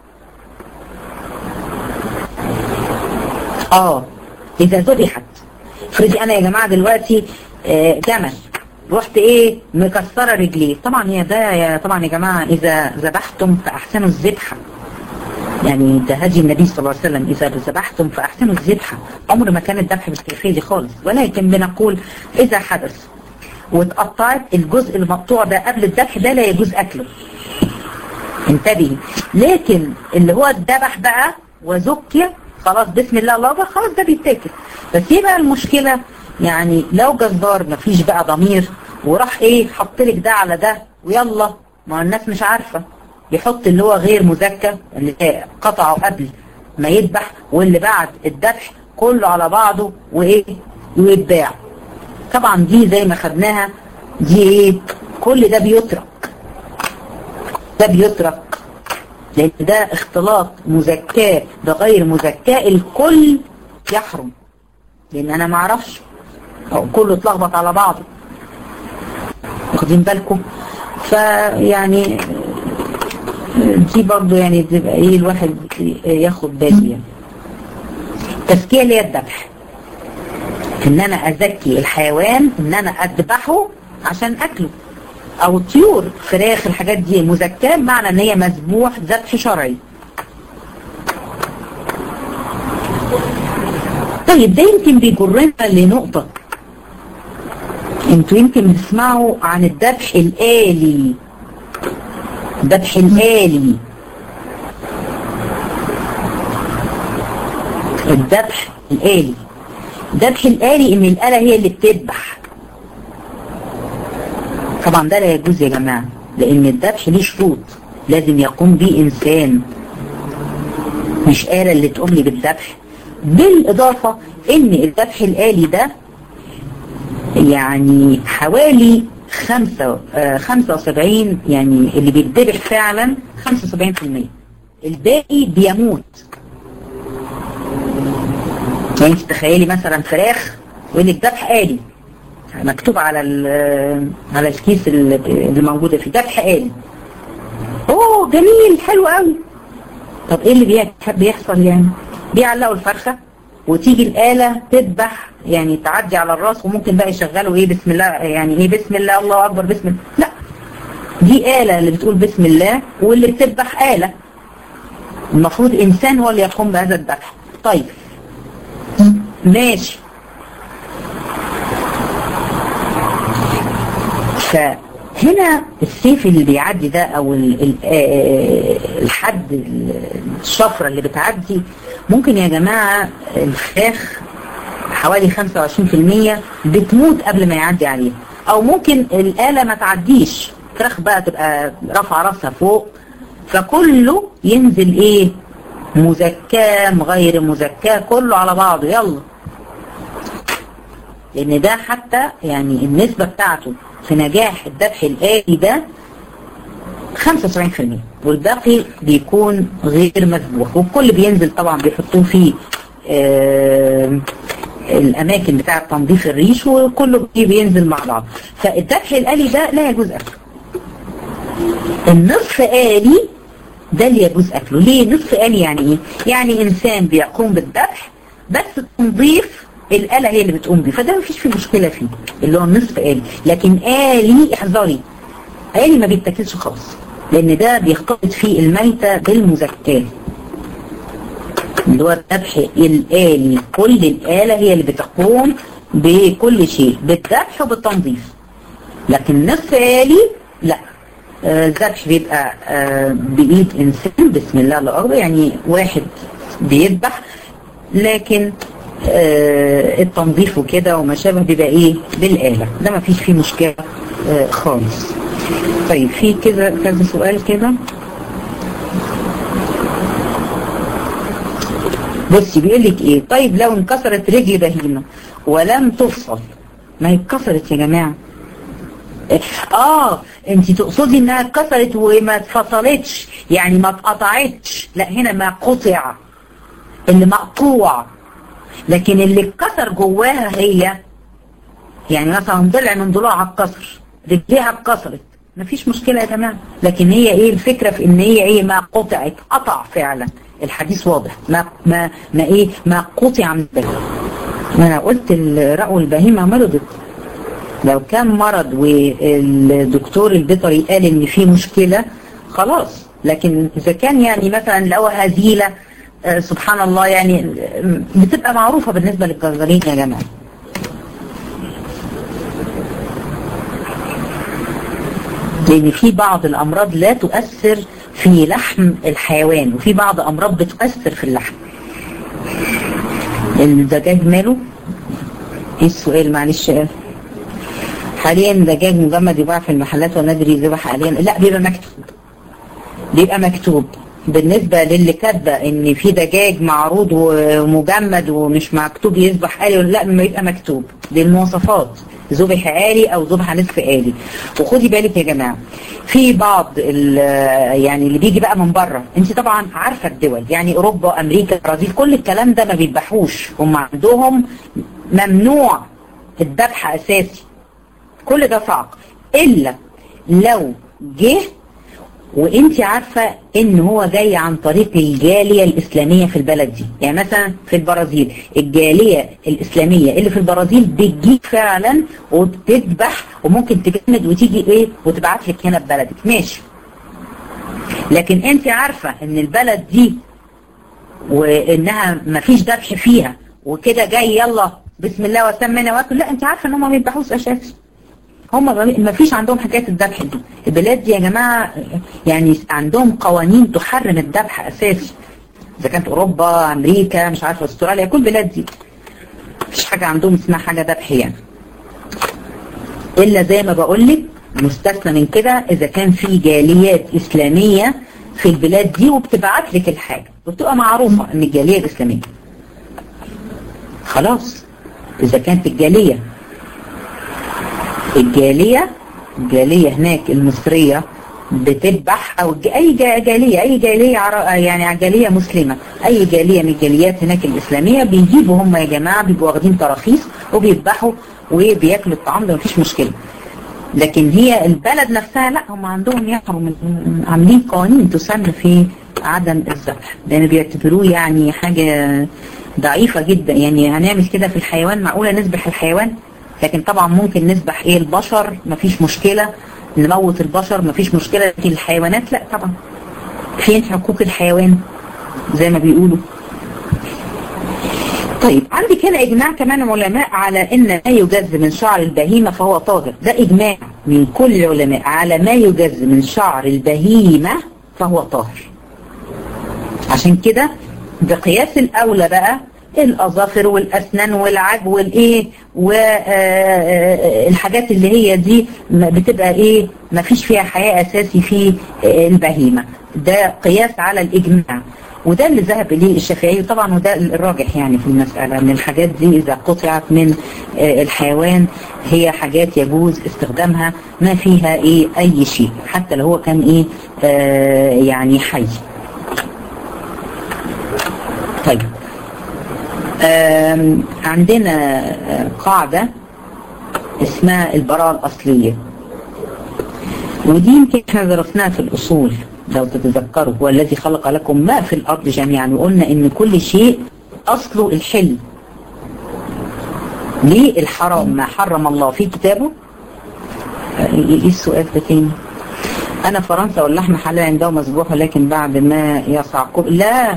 اه اذا ذبحت افرضي انا يا جماعه دلوقتي آه جمل رحت ايه مكسره رجليه طبعا هي ده يا طبعا يا جماعه اذا ذبحتم فاحسنوا الذبحه يعني ده هدي النبي صلى الله عليه وسلم اذا ذبحتم فاحسنوا الذبحه عمر ما كان الذبح بالكيفيه دي خالص ولكن بنقول اذا حدث واتقطعت الجزء المقطوع ده قبل الذبح ده لا يجوز اكله انتبهي لكن اللي هو الذبح بقى وزكي خلاص بسم الله الله اكبر خلاص ده بيتاكل بس ايه بقى المشكلة يعني لو جزار مفيش بقى ضمير وراح ايه حط لك ده على ده ويلا ما الناس مش عارفة يحط اللي هو غير مزكى اللي قطعه قبل ما يذبح واللي بعد الذبح كله على بعضه وايه ويتباع طبعا دي زي ما خدناها دي ايه كل ده بيترك ده بيترك لان ده اختلاط مزكاة بغير مزكاة الكل يحرم لان انا ما اعرفش او كله اتلخبط على بعضه واخدين بالكم فيعني دي برضه يعني تبقى ايه الواحد ياخد باله يعني التزكية اللي هي الذبح ان انا ازكي الحيوان ان انا اذبحه عشان اكله او طيور فراخ الحاجات دي مزكاة بمعنى ان هي مذبوح ذبح شرعي طيب ده يمكن بيجرنا لنقطة انتوا يمكن بتسمعوا عن الذبح الآلي الذبح الآلي الذبح الآلي الذبح الآلي ان الآلة هي اللي بتذبح طبعا ده لا يجوز يا جماعة لان الذبح ليه شروط لازم يقوم به انسان مش آلة اللي تقوم لي بالذبح بالاضافة ان الذبح الآلي ده يعني حوالي خمسة آه خمسة وسبعين يعني اللي بيتذبح فعلا خمسة وسبعين في المية الباقي بيموت يعني تخيلي مثلا فراخ ويقول لك ذبح آلي مكتوب على على الكيس اللي موجوده فيه ذبح آلي اوه جميل حلو قوي طب ايه اللي بيحصل يعني بيعلقوا الفرخه وتيجي الآلة تذبح يعني تعدي على الراس وممكن بقى يشغلوا ايه بسم الله يعني ايه بسم الله الله اكبر بسم الله لا دي آلة اللي بتقول بسم الله واللي بتذبح آلة المفروض انسان هو اللي يقوم بهذا الذبح طيب ماشي فهنا السيف اللي بيعدي ده او الحد الشفرة اللي بتعدي ممكن يا جماعة الفراخ حوالي 25% بتموت قبل ما يعدي عليها او ممكن الآلة ما تعديش فراخ بقى تبقى رافعه راسها فوق فكله ينزل ايه مزكاه غير مزكاه كله على بعضه يلا لان ده حتى يعني النسبة بتاعته في نجاح الذبح الآلي ده 75% والباقي بيكون غير مذبوح والكل بينزل طبعا بيحطوه في آه الأماكن بتاعة تنظيف الريش وكله بينزل مع بعض فالذبح الآلي ده لا يجوز أكله النصف آلي ده اللي يجوز أكله ليه نصف آلي يعني إيه؟ يعني إنسان بيقوم بالذبح بس تنظيف الآلة هي اللي بتقوم بيه فده مفيش فيه مشكلة فيه اللي هو النصف آلي لكن آلي احذري آلي ما بيتاكلش خالص لأن ده بيختلط فيه الميتة بالمزكاة اللي هو الذبح الآلي كل الآلة هي اللي بتقوم بكل شيء بالذبح وبالتنظيف لكن نصف آلي لا الذبح بيبقى بإيد إنسان بسم الله الأرض يعني واحد بيذبح لكن التنظيف وكده وما شابه بيبقى ايه بالآلة ده ما فيش فيه مشكلة خالص طيب في كذا كذا سؤال كده بصي بيقول لك ايه طيب لو انكسرت رجل بهيمة ولم تفصل ما هي اتكسرت يا جماعة اه انت تقصدي انها اتكسرت وما اتفصلتش يعني ما اتقطعتش لا هنا ما قطع اللي مقطوع لكن اللي اتكسر جواها هي يعني مثلا ضلع من ضلوعها اتكسر رجليها اتكسرت مفيش مشكلة يا جماعة لكن هي ايه الفكرة في ان هي ايه ما قطعت قطع فعلا الحديث واضح ما ما ما ايه ما قطع من الدم ما انا قلت رأوا البهيمة مرضت لو كان مرض والدكتور البيطري قال ان في مشكلة خلاص لكن اذا كان يعني مثلا لو هزيلة آه سبحان الله يعني بتبقى معروفة بالنسبة للجزارين يا جماعة لان في بعض الامراض لا تؤثر في لحم الحيوان وفي بعض امراض بتؤثر في اللحم الدجاج ماله ايه السؤال معلش حاليا دجاج مجمد يباع في المحلات والنادري يذبح حاليا لا بيبقى مكتوب بيبقى مكتوب بالنسبة للي كاتبه ان في دجاج معروض ومجمد ومش مكتوب يذبح آلي ولا لا ما يبقى مكتوب دي المواصفات ذبح آلي او ذبح نصف آلي وخدي بالك يا جماعة في بعض يعني اللي بيجي بقى من بره انت طبعا عارفة الدول يعني اوروبا امريكا البرازيل كل الكلام ده ما بيذبحوش هم عندهم ممنوع الذبح اساسي كل ده صعب الا لو جه وانت عارفة ان هو جاي عن طريق الجالية الاسلامية في البلد دي يعني مثلا في البرازيل الجالية الاسلامية اللي في البرازيل بتجيب فعلا وبتذبح وممكن تجمد وتيجي ايه وتبعت لك هنا ببلدك ماشي لكن انت عارفة ان البلد دي وانها مفيش ذبح فيها وكده جاي يلا بسم الله وسمنا واكل لا انت عارفة ان هم ما بيذبحوش اساسا هم ما فيش عندهم حكايه الذبح دي البلاد دي يا جماعه يعني عندهم قوانين تحرم الذبح اساسي اذا كانت اوروبا امريكا مش عارفه استراليا كل البلاد دي مفيش حاجه عندهم اسمها حاجه ذبح يعني الا زي ما بقول لك مستثنى من كده اذا كان في جاليات اسلاميه في البلاد دي وبتبعت لك الحاجه وبتبقى معروفه ان الجاليه الاسلاميه خلاص اذا كانت الجاليه الجالية الجالية هناك المصرية بتذبح او اي جالية اي جالية يعني جالية مسلمة اي جالية من الجاليات هناك الاسلامية بيجيبوا هم يا جماعة بيبقوا واخدين تراخيص وبيذبحوا وبياكلوا الطعام ده مفيش مشكلة لكن هي البلد نفسها لا هم عندهم يحرم عاملين قوانين تسن في عدم الذبح لان بيعتبروه يعني حاجة ضعيفة جدا يعني هنعمل كده في الحيوان معقولة نذبح الحيوان لكن طبعا ممكن نذبح ايه البشر مفيش مشكلة نموت البشر مفيش مشكلة لكن الحيوانات لا طبعا فين حقوق الحيوان زي ما بيقولوا طيب عندك هنا اجماع كمان علماء على ان ما يجز من شعر البهيمة فهو طاهر ده اجماع من كل العلماء على ما يجز من شعر البهيمة فهو طاهر عشان كده بقياس الاولى بقى الاظافر والاسنان والعج والايه والحاجات اللي هي دي بتبقى ايه ما فيش فيها حياة اساسي في البهيمة ده قياس على الاجماع وده اللي ذهب اليه الشافعي طبعا وده الراجح يعني في المسألة ان الحاجات دي اذا قطعت من الحيوان هي حاجات يجوز استخدامها ما فيها ايه اي شيء حتى لو هو كان ايه آه يعني حي طيب عندنا قاعدة اسمها البراءة الأصلية ودي يمكن احنا درسناها في الأصول لو تتذكروا هو الذي خلق لكم ما في الأرض جميعا وقلنا إن كل شيء أصله الحل ليه الحرام ما حرم الله في كتابه ايه السؤال ده تاني أنا فرنسا واللحم حلال عنده مسبوح ولكن بعد ما يصعقوا لا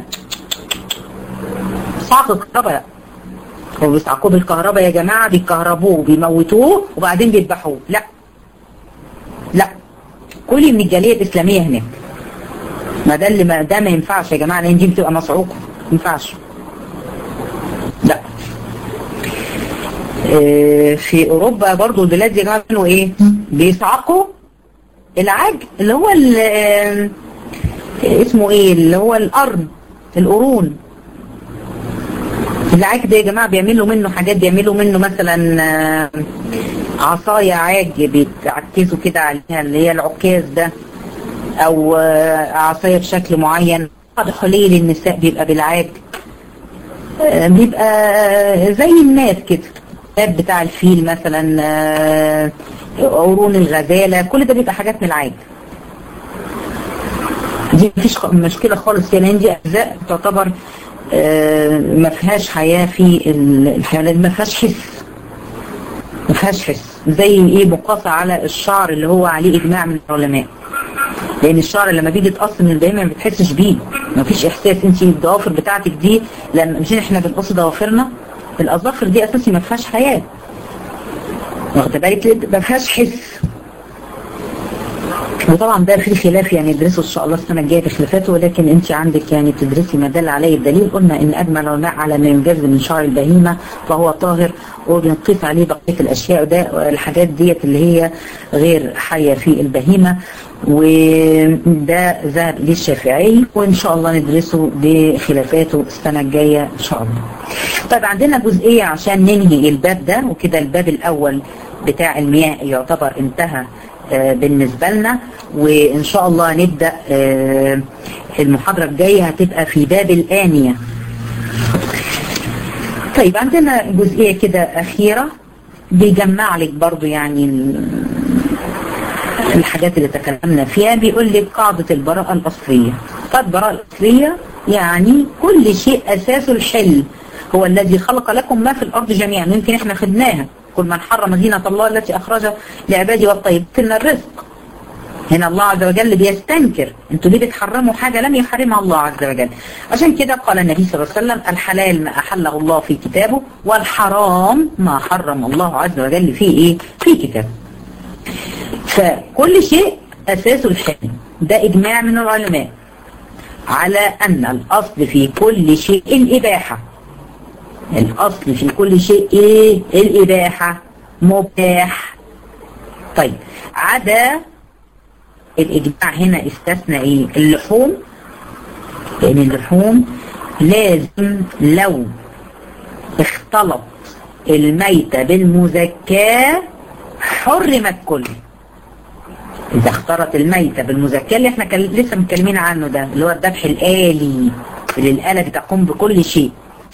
صعق الكهرباء هو بيصعقوه بالكهرباء يا جماعة بيكهربوه بيموتوه وبعدين بيذبحوه لا لا كلي من الجالية الإسلامية هناك ما ده اللي ما ده ما ينفعش يا جماعة لأن دي بتبقى مصعوقة ما ينفعش لا إيه في أوروبا برضو البلاد دي كانوا إيه بيصعقوا العج اللي هو اسمه إيه اللي هو القرن القرون العاج ده يا جماعة بيعملوا منه حاجات بيعملوا منه مثلا عصاية عاج بيتعكزوا كده عليها اللي هي العكاز ده او عصاية بشكل معين بعض حلي للنساء بيبقى بالعاج بيبقى زي الناس كده الباب بتاع الفيل مثلا قرون الغزالة كل ده بيبقى حاجات من العاج دي مفيش مشكلة خالص يعني دي أجزاء تعتبر ما فيهاش حياة في الحيوانات ما فيهاش حس ما فيهاش حس زي ايه مقاطع على الشعر اللي هو عليه اجماع من العلماء لان الشعر لما بيجي يتقص من البهيمه ما بتحسش بيه ما فيش احساس انت الضوافر بتاعتك دي لما مش احنا بنقص ضوافرنا الاظافر دي اساسي ما فيهاش حياه واخده بالك ما فيهاش حس وطبعا ده في خلاف يعني ندرسه ان شاء الله السنه الجايه بخلافاته ولكن انت عندك يعني تدرسي ما دل عليه الدليل قلنا ان اجمل العلماء على ما ينجز من شعر البهيمه فهو طاهر وبنقيس عليه بقيه الاشياء وده الحاجات ديت اللي هي غير حيه في البهيمه وده ذهب للشافعي وان شاء الله ندرسه بخلافاته السنه الجايه ان شاء الله. طيب عندنا جزئيه عشان ننهي الباب ده وكده الباب الاول بتاع المياه يعتبر انتهى بالنسبة لنا وإن شاء الله نبدأ المحاضرة الجاية هتبقى في باب الآنية طيب عندنا جزئية كده أخيرة بيجمع لك برضو يعني الحاجات اللي تكلمنا فيها بيقول لك قاعدة البراءة الأصلية قاعدة البراءة الأصلية يعني كل شيء أساسه الحل هو الذي خلق لكم ما في الأرض جميعا يمكن احنا خدناها كل من حرم زينة الله التي أخرج لعباده والطيب كنا الرزق هنا الله عز وجل بيستنكر انتوا ليه بتحرموا حاجة لم يحرمها الله عز وجل عشان كده قال النبي صلى الله عليه وسلم الحلال ما أحله الله في كتابه والحرام ما حرم الله عز وجل في إيه في كتابه فكل شيء أساسه الحلم ده إجماع من العلماء على أن الأصل في كل شيء الإباحة الأصل في كل شيء إيه الإباحة مباح طيب عدا الإجماع هنا استثنى إيه اللحوم لأن اللحوم لازم لو اختلط الميتة بالمزكاة حرمت كل إذا اختلط الميتة بالمزكاة اللي احنا لسه متكلمين عنه ده اللي هو الذبح الآلي اللي الآلة بتقوم بكل شيء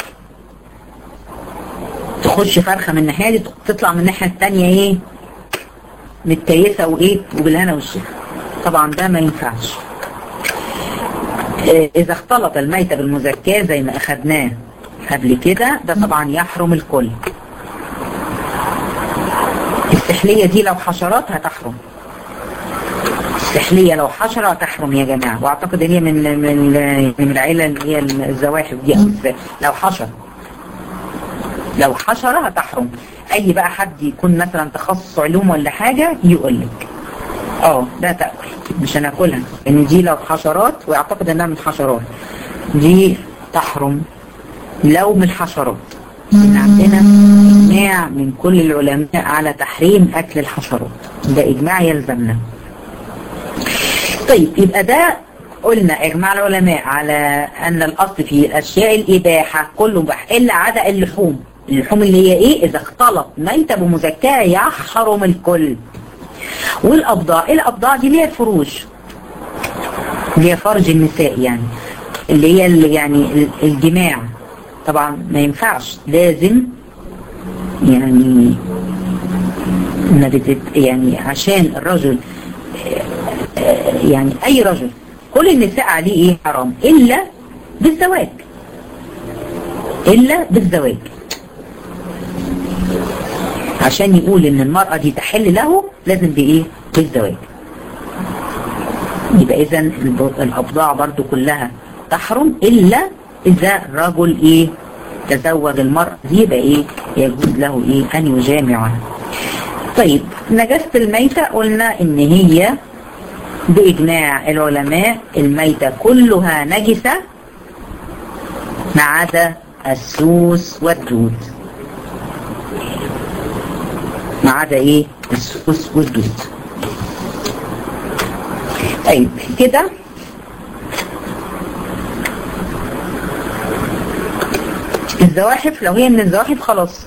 تخش فرخة من الناحية دي تطلع من الناحية التانية ايه متكيسة وايه وبالهنا والشفا طبعا ده ما ينفعش اذا اختلط الميتة بالمزكاة زي ما اخدناه قبل كده ده طبعا يحرم الكل السحلية دي لو حشرات هتحرم السحلية لو حشرة هتحرم يا جماعة واعتقد ان هي من من من العيلة اللي هي الزواحف دي لو حشر لو حشرة هتحرم اي بقى حد يكون مثلا تخصص علوم ولا حاجة يقول لك اه لا تأكل مش هناكلها ان دي لو حشرات واعتقد انها من حشرات دي تحرم لو من الحشرات إن عندنا إجماع من كل العلماء على تحريم أكل الحشرات ده إجماع يلزمنا طيب يبقى ده قلنا إجماع العلماء على أن الأصل في الأشياء الإباحة كله مباح إلا عدا اللحوم اللحوم اللي هي إيه إذا اختلط ميتة بمزكاة يحرم الكل والأبضاع الأبضاع دي اللي هي الفروج اللي هي فرج النساء يعني اللي هي اللي يعني الجماع طبعا ما ينفعش لازم يعني ما بتت يعني عشان الرجل يعني اي رجل كل النساء عليه ايه حرام الا بالزواج الا بالزواج عشان يقول ان المرأة دي تحل له لازم بايه بالزواج يبقى اذا الابضاع برضو كلها تحرم الا اذا الرجل ايه تزوج المرأة دي يبقى ايه يجوز له ايه ان يجامعها طيب نجاسة الميتة قلنا ان هي باجماع العلماء الميتة كلها نجسة ما عدا السوس والدود ما عدا ايه السوس والدود طيب كده الزواحف لو هي من الزواحف خلاص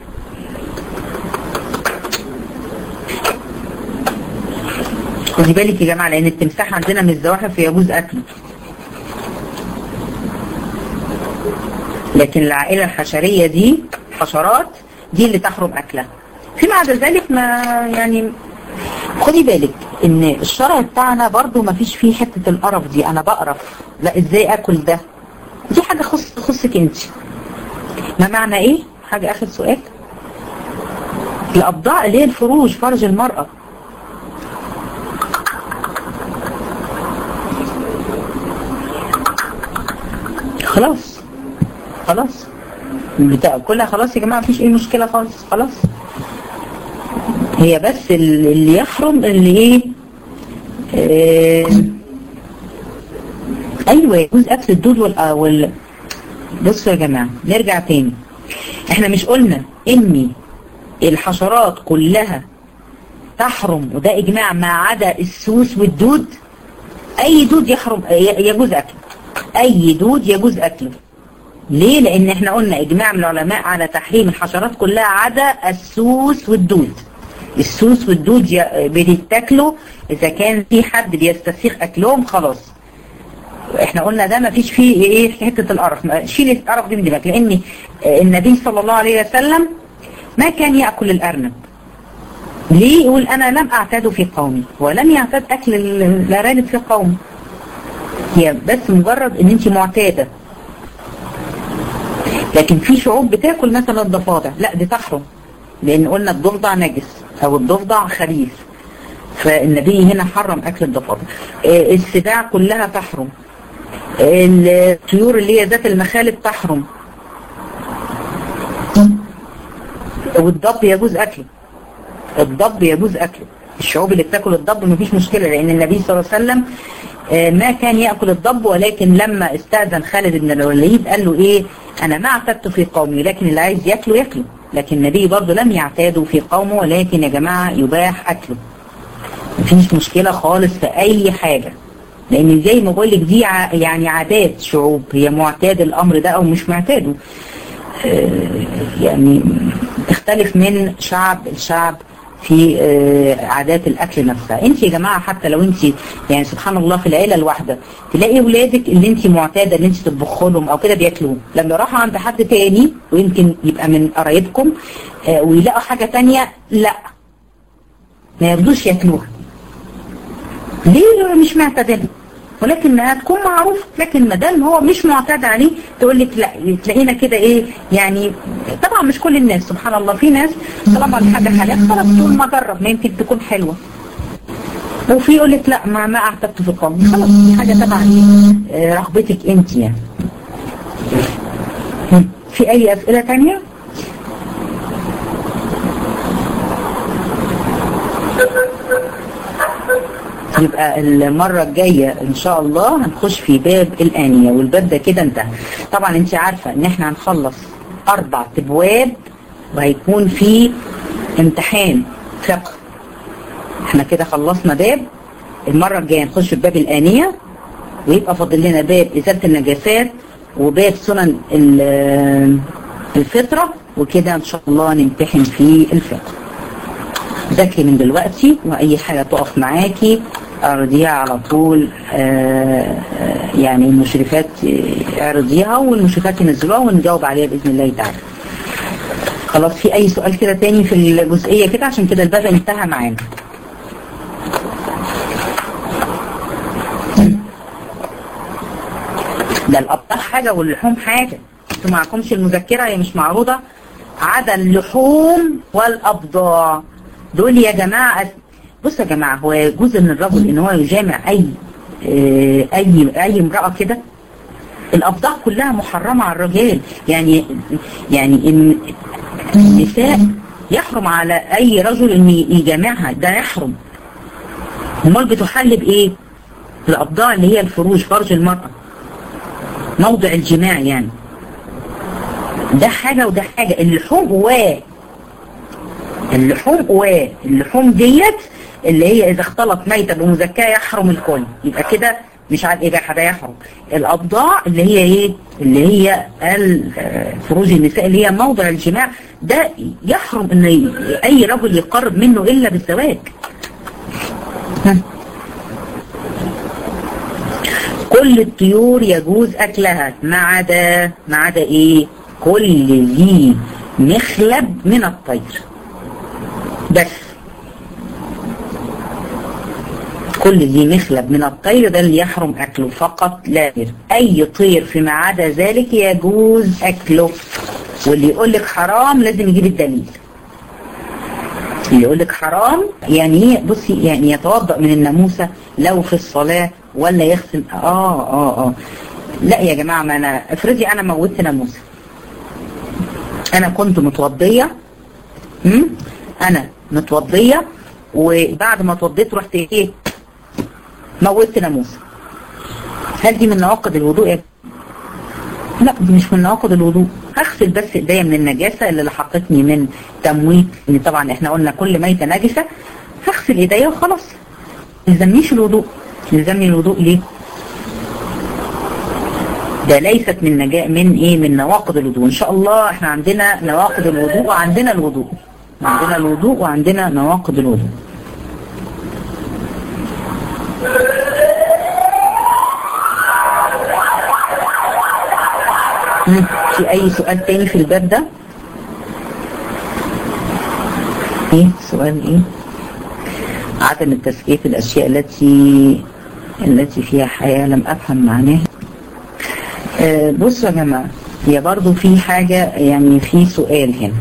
خدي بالك يا جماعة لأن التمساح عندنا من الزواحف يجوز أكله لكن العائلة الحشرية دي حشرات دي اللي تحرم أكلها فيما عدا ذلك ما يعني خدي بالك ان الشرع بتاعنا برضو ما فيش فيه حتة القرف دي انا بقرف لا ازاي اكل ده دي حاجة خص تخصك انت ما معنى ايه حاجة اخر سؤال الابضاع اللي هي الفروج فرج المرأة خلاص خلاص بتاع كلها خلاص يا جماعة مفيش اي مشكلة خالص خلاص هي بس اللي يحرم اللي ايه اه ايوه يجوز اكل الدود وال وال بصوا يا جماعة نرجع تاني احنا مش قلنا ان الحشرات كلها تحرم وده اجماع ما عدا السوس والدود اي دود يحرم يجوز اكله اي دود يجوز اكله ليه لان احنا قلنا اجماع من العلماء على تحريم الحشرات كلها عدا السوس والدود السوس والدود بتتاكلوا اذا كان في حد بيستسيغ اكلهم خلاص احنا قلنا ده ما فيش فيه ايه حته القرف شيل القرف دي من دماغك لان النبي صلى الله عليه وسلم ما كان ياكل الارنب ليه يقول انا لم اعتاد في قومي ولم يعتاد اكل الارانب في قومي هي بس مجرد ان انت معتاده لكن في شعوب بتاكل مثلا الضفادع لا دي تحرم لان قلنا الضفدع نجس او الضفدع خبيث فالنبي هنا حرم اكل الضفادع السباع كلها تحرم الطيور اللي هي ذات المخالب تحرم والضب يجوز اكله الضب يجوز اكله الشعوب اللي بتاكل الضب مفيش مشكله لان النبي صلى الله عليه وسلم ما كان يأكل الضب ولكن لما استأذن خالد بن الوليد قال له ايه انا ما اعتدت في قومي لكن اللي عايز ياكله ياكله لكن النبي برضه لم يعتادوا في قومه ولكن يا جماعة يباح اكله مفيش مشكلة خالص في اي حاجة لان زي ما بقول لك دي يعني عادات شعوب هي معتاد الامر ده او مش معتاده يعني تختلف من شعب لشعب في عادات الاكل نفسها انت يا جماعة حتى لو انت يعني سبحان الله في العيلة الواحدة تلاقي ولادك اللي انت معتادة اللي انت تطبخ لهم او كده بياكلوه لما يروحوا عند حد تاني ويمكن يبقى من قرايبكم ويلاقوا حاجة تانية لا ما يرضوش ياكلوها ليه مش معتادين ولكنها تكون معروف لكن ما دام هو مش معتاد عليه تقول لك لا تلاقينا كده ايه يعني طبعا مش كل الناس سبحان الله في ناس طالما الحاجه حلال خلاص تقول ما جرب ما يمكن تكون حلوه وفي يقول لك لا ما ما اعتدت في القوم خلاص دي حاجه تبع ايه رغبتك انت يعني في اي اسئله ثانيه يبقى المرة الجاية ان شاء الله هنخش في باب الآنية والباب ده كده انتهى طبعا انت عارفة ان احنا هنخلص اربع ابواب وهيكون في امتحان فقه احنا كده خلصنا باب المرة الجاية نخش في باب الآنية ويبقى فاضل لنا باب إزالة النجاسات وباب سنن الفطرة وكده إن شاء الله نمتحن في الفقه ذاكري من دلوقتي وأي حاجة تقف معاكي اعرضيها على طول آآ آآ يعني المشرفات اعرضيها والمشرفات ينزلوها ونجاوب عليها بإذن الله تعالى خلاص في أي سؤال كده تاني في الجزئية كده عشان كده الباب انتهى معانا ده الأبطال حاجة واللحوم حاجة انتوا معكمش المذكرة هي مش معروضة عدا اللحوم والأبضاع دول يا جماعة بص يا جماعة هو يجوز ان الرجل ان هو يجامع اي اي اي امرأة كده الأبضاع كلها محرمة على الرجال يعني يعني ان النساء يحرم على اي رجل ان يجامعها ده يحرم امال بتحل بايه الأبضاع اللي هي الفروج فرج المرأة موضع الجماع يعني ده حاجة وده حاجة اللحوم قواه اللحوم قواه اللحوم ديت اللي هي إذا اختلط ميتة بمزكاة يحرم الكل يبقى كده مش على الإباحة ده يحرم الأبضاع اللي هي إيه اللي هي فروج النساء اللي هي موضع الجماع ده يحرم إن أي رجل يقرب منه إلا بالزواج كل الطيور يجوز أكلها ما عدا ما عدا إيه كل ذي مخلب من الطير بس كل ذي مخلب من الطير ده اللي يحرم أكله فقط لا غير أي طير فيما عدا ذلك يجوز أكله واللي يقول لك حرام لازم يجيب الدليل اللي يقول لك حرام يعني ايه بصي يعني يتوضأ من الناموسة لو في الصلاة ولا يغسل اه اه اه لا يا جماعة ما انا افرضي انا موتت ناموسة انا كنت متوضية امم انا متوضية وبعد ما اتوضيت رحت ايه موتت ناموسة هل دي من نواقض الوضوء يا لا دي مش من نواقض الوضوء هغسل بس ايديا من النجاسة اللي لحقتني من تمويت ان طبعا احنا قلنا كل ميتة نجسة هغسل ايديا وخلاص يلزمنيش الوضوء يلزمني الوضوء ليه ده ليست من نجاء من ايه من نواقض الوضوء ان شاء الله احنا عندنا نواقض الوضوء وعندنا الوضوء عندنا الوضوء وعندنا نواقض الوضوء في اي سؤال تاني في الباب ده ايه سؤال ايه عدم التسقية في الاشياء التي التي فيها حياة لم افهم معناها آه بصوا يا جماعة هي برضو في حاجة يعني في سؤال هنا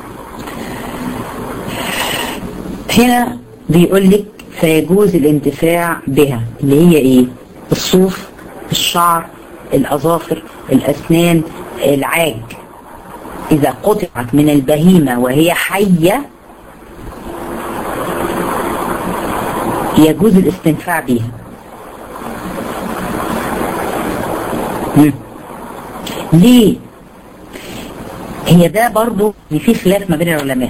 هنا بيقول لك فيجوز الانتفاع بها اللي هي ايه الصوف الشعر الاظافر الاسنان العاج اذا قطعت من البهيمة وهي حية يجوز الاستنفاع بها ليه هي ده برضو في خلاف ما بين العلماء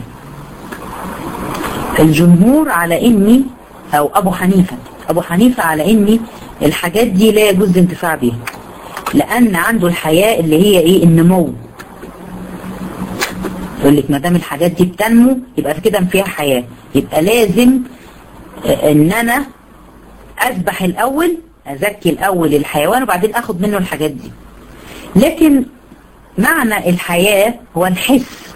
الجمهور على اني او ابو حنيفة ابو حنيفة على اني الحاجات دي لا يجوز الانتفاع بها لان عنده الحياة اللي هي ايه النمو يقول لك ما دام الحاجات دي بتنمو يبقى كده فيها حياة يبقى لازم ان انا اذبح الاول ازكي الاول الحيوان وبعدين اخد منه الحاجات دي لكن معنى الحياة هو الحس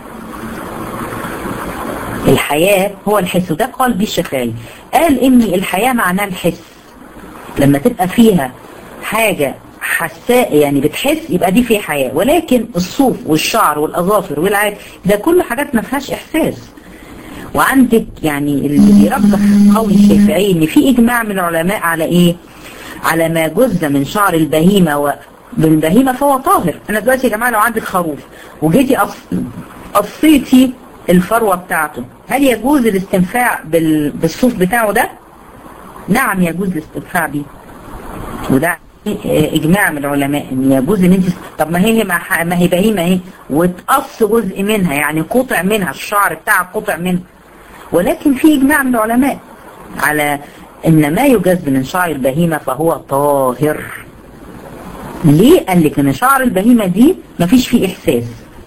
الحياة هو الحس وده قال بيه الشافعي قال ان الحياة معناها الحس لما تبقى فيها حاجة حساء يعني بتحس يبقى دي فيها حياة ولكن الصوف والشعر والأظافر والعاد ده كل حاجات ما فيهاش إحساس وعندك يعني اللي بيرجح قول الشافعي ان في اجماع من العلماء على ايه على ما جز من شعر البهيمة و بالبهيمة فهو طاهر انا دلوقتي يا جماعة لو عندك خروف وجيتي قصيتي الفروة بتاعته هل يجوز الاستنفاع بال... بالصوف بتاعه ده نعم يجوز الاستنفاع بيه وده اجماع من العلماء ان يجوز ان انت طب ما هي ما هي بهيمه اهي وتقص جزء منها يعني قطع منها الشعر بتاعك قطع منها ولكن في اجماع من العلماء على ان ما يجز من شعر البهيمه فهو طاهر ليه قال لك ان شعر البهيمه دي مفيش فيه احساس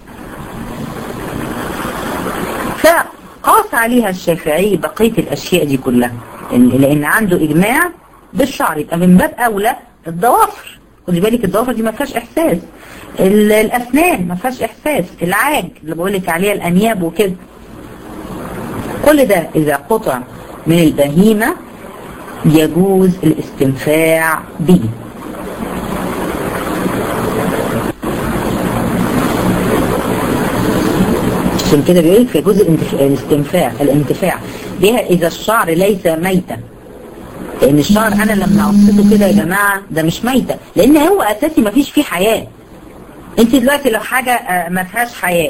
فقاس عليها الشافعي بقيه الاشياء دي كلها لان عنده اجماع بالشعر يبقى من باب اولى الضوافر خدي بالك الضوافر دي ما فيهاش احساس الاسنان ما فيهاش احساس العاج اللي بقول لك عليها الانياب وكده كل ده اذا قطع من البهيمه يجوز الاستنفاع به عشان كده بيقول لك يجوز الاستنفاع الانتفاع بها اذا الشعر ليس ميتا لان الشعر انا لما اقصده كده يا جماعه ده مش ميته لان هو اساسي ما فيش فيه حياه انت دلوقتي لو حاجه ما فيهاش حياه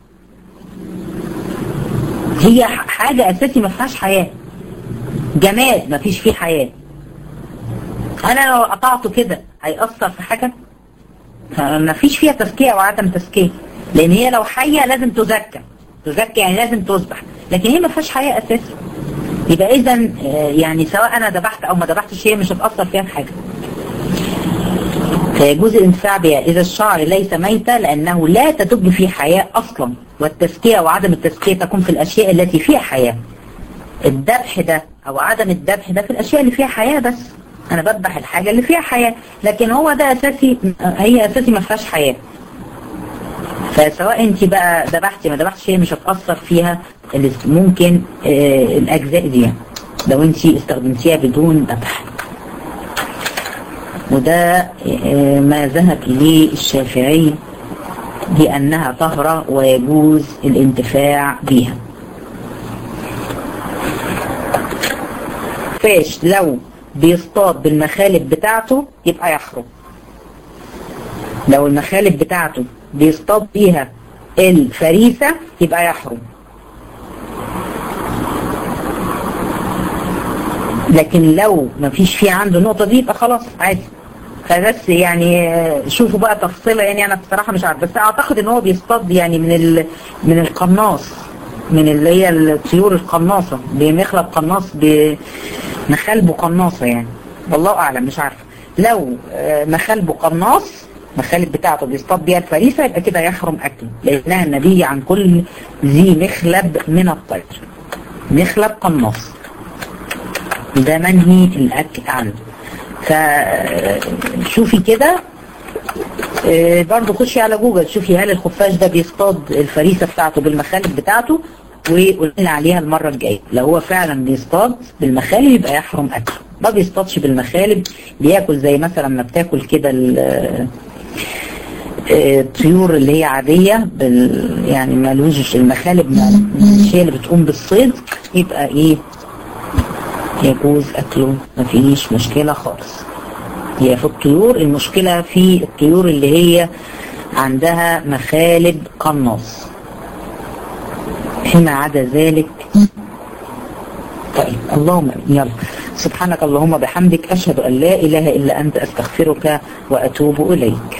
هي حاجه اساسي ما فيهاش حياه جماد ما فيش فيه حياه انا لو قطعته كده هيأثر في حاجه ما فيش فيها تزكيه وعدم تزكيه لان هي لو حيه لازم تزكى تزكى يعني لازم تذبح لكن هي ما فيهاش حياه اساسا يبقى اذا يعني سواء انا ذبحت او ما ذبحتش هي مش هتاثر فيها في حاجه فيجوز الانتفاع بها اذا الشعر ليس ميتا لانه لا تدب فيه حياه اصلا والتزكيه وعدم التزكيه تكون في الاشياء التي فيها حياه الذبح ده او عدم الذبح ده في الاشياء اللي فيها حياه بس انا بذبح الحاجه اللي فيها حياه لكن هو ده اساسي هي اساسي ما فيهاش حياه فسواء انت بقى ذبحتي ما ذبحتش هي مش هتاثر فيها ممكن آه الاجزاء دي لو انت استخدمتيها بدون ذبح وده آه ما ذهب اليه الشافعي بانها طهره ويجوز الانتفاع بها فاش لو بيصطاد بالمخالب بتاعته يبقى يحرم لو المخالب بتاعته بيصطاد بيها الفريسة يبقى يحرم لكن لو ما فيش فيه عنده النقطة دي يبقى خلاص عادي فبس يعني شوفوا بقى تفصيلة يعني انا بصراحة مش عارف بس اعتقد ان هو بيصطاد يعني من ال من القناص من اللي هي الطيور القناصة بمخلب قناص بمخالبه قناصة يعني والله اعلم مش عارف لو مخالبه قناص مخالب بتاعته بيصطاد بيها الفريسة يبقى كده يحرم أكله لأنها النبي عن كل ذي مخلب من الطير مخلب قناص ده منهي الأكل عنه فشوفي كده برضه خشي على جوجل شوفي هل الخفاش ده بيصطاد الفريسة بتاعته بالمخالب بتاعته وقلنا عليها المرة الجاية لو هو فعلا بيصطاد بالمخالب يبقى يحرم أكله ما بيصطادش بالمخالب بياكل زي مثلا ما بتاكل كده الطيور اللي هي عادية بال يعني مالوش المخالب مش هي اللي بتقوم بالصيد يبقى ايه يجوز اكله مفيش مشكلة خالص هي في الطيور المشكلة في الطيور اللي هي عندها مخالب قناص فيما عدا ذلك طيب اللهم يلا سبحانك اللهم بحمدك أشهد أن لا إله إلا أنت أستغفرك وأتوب إليك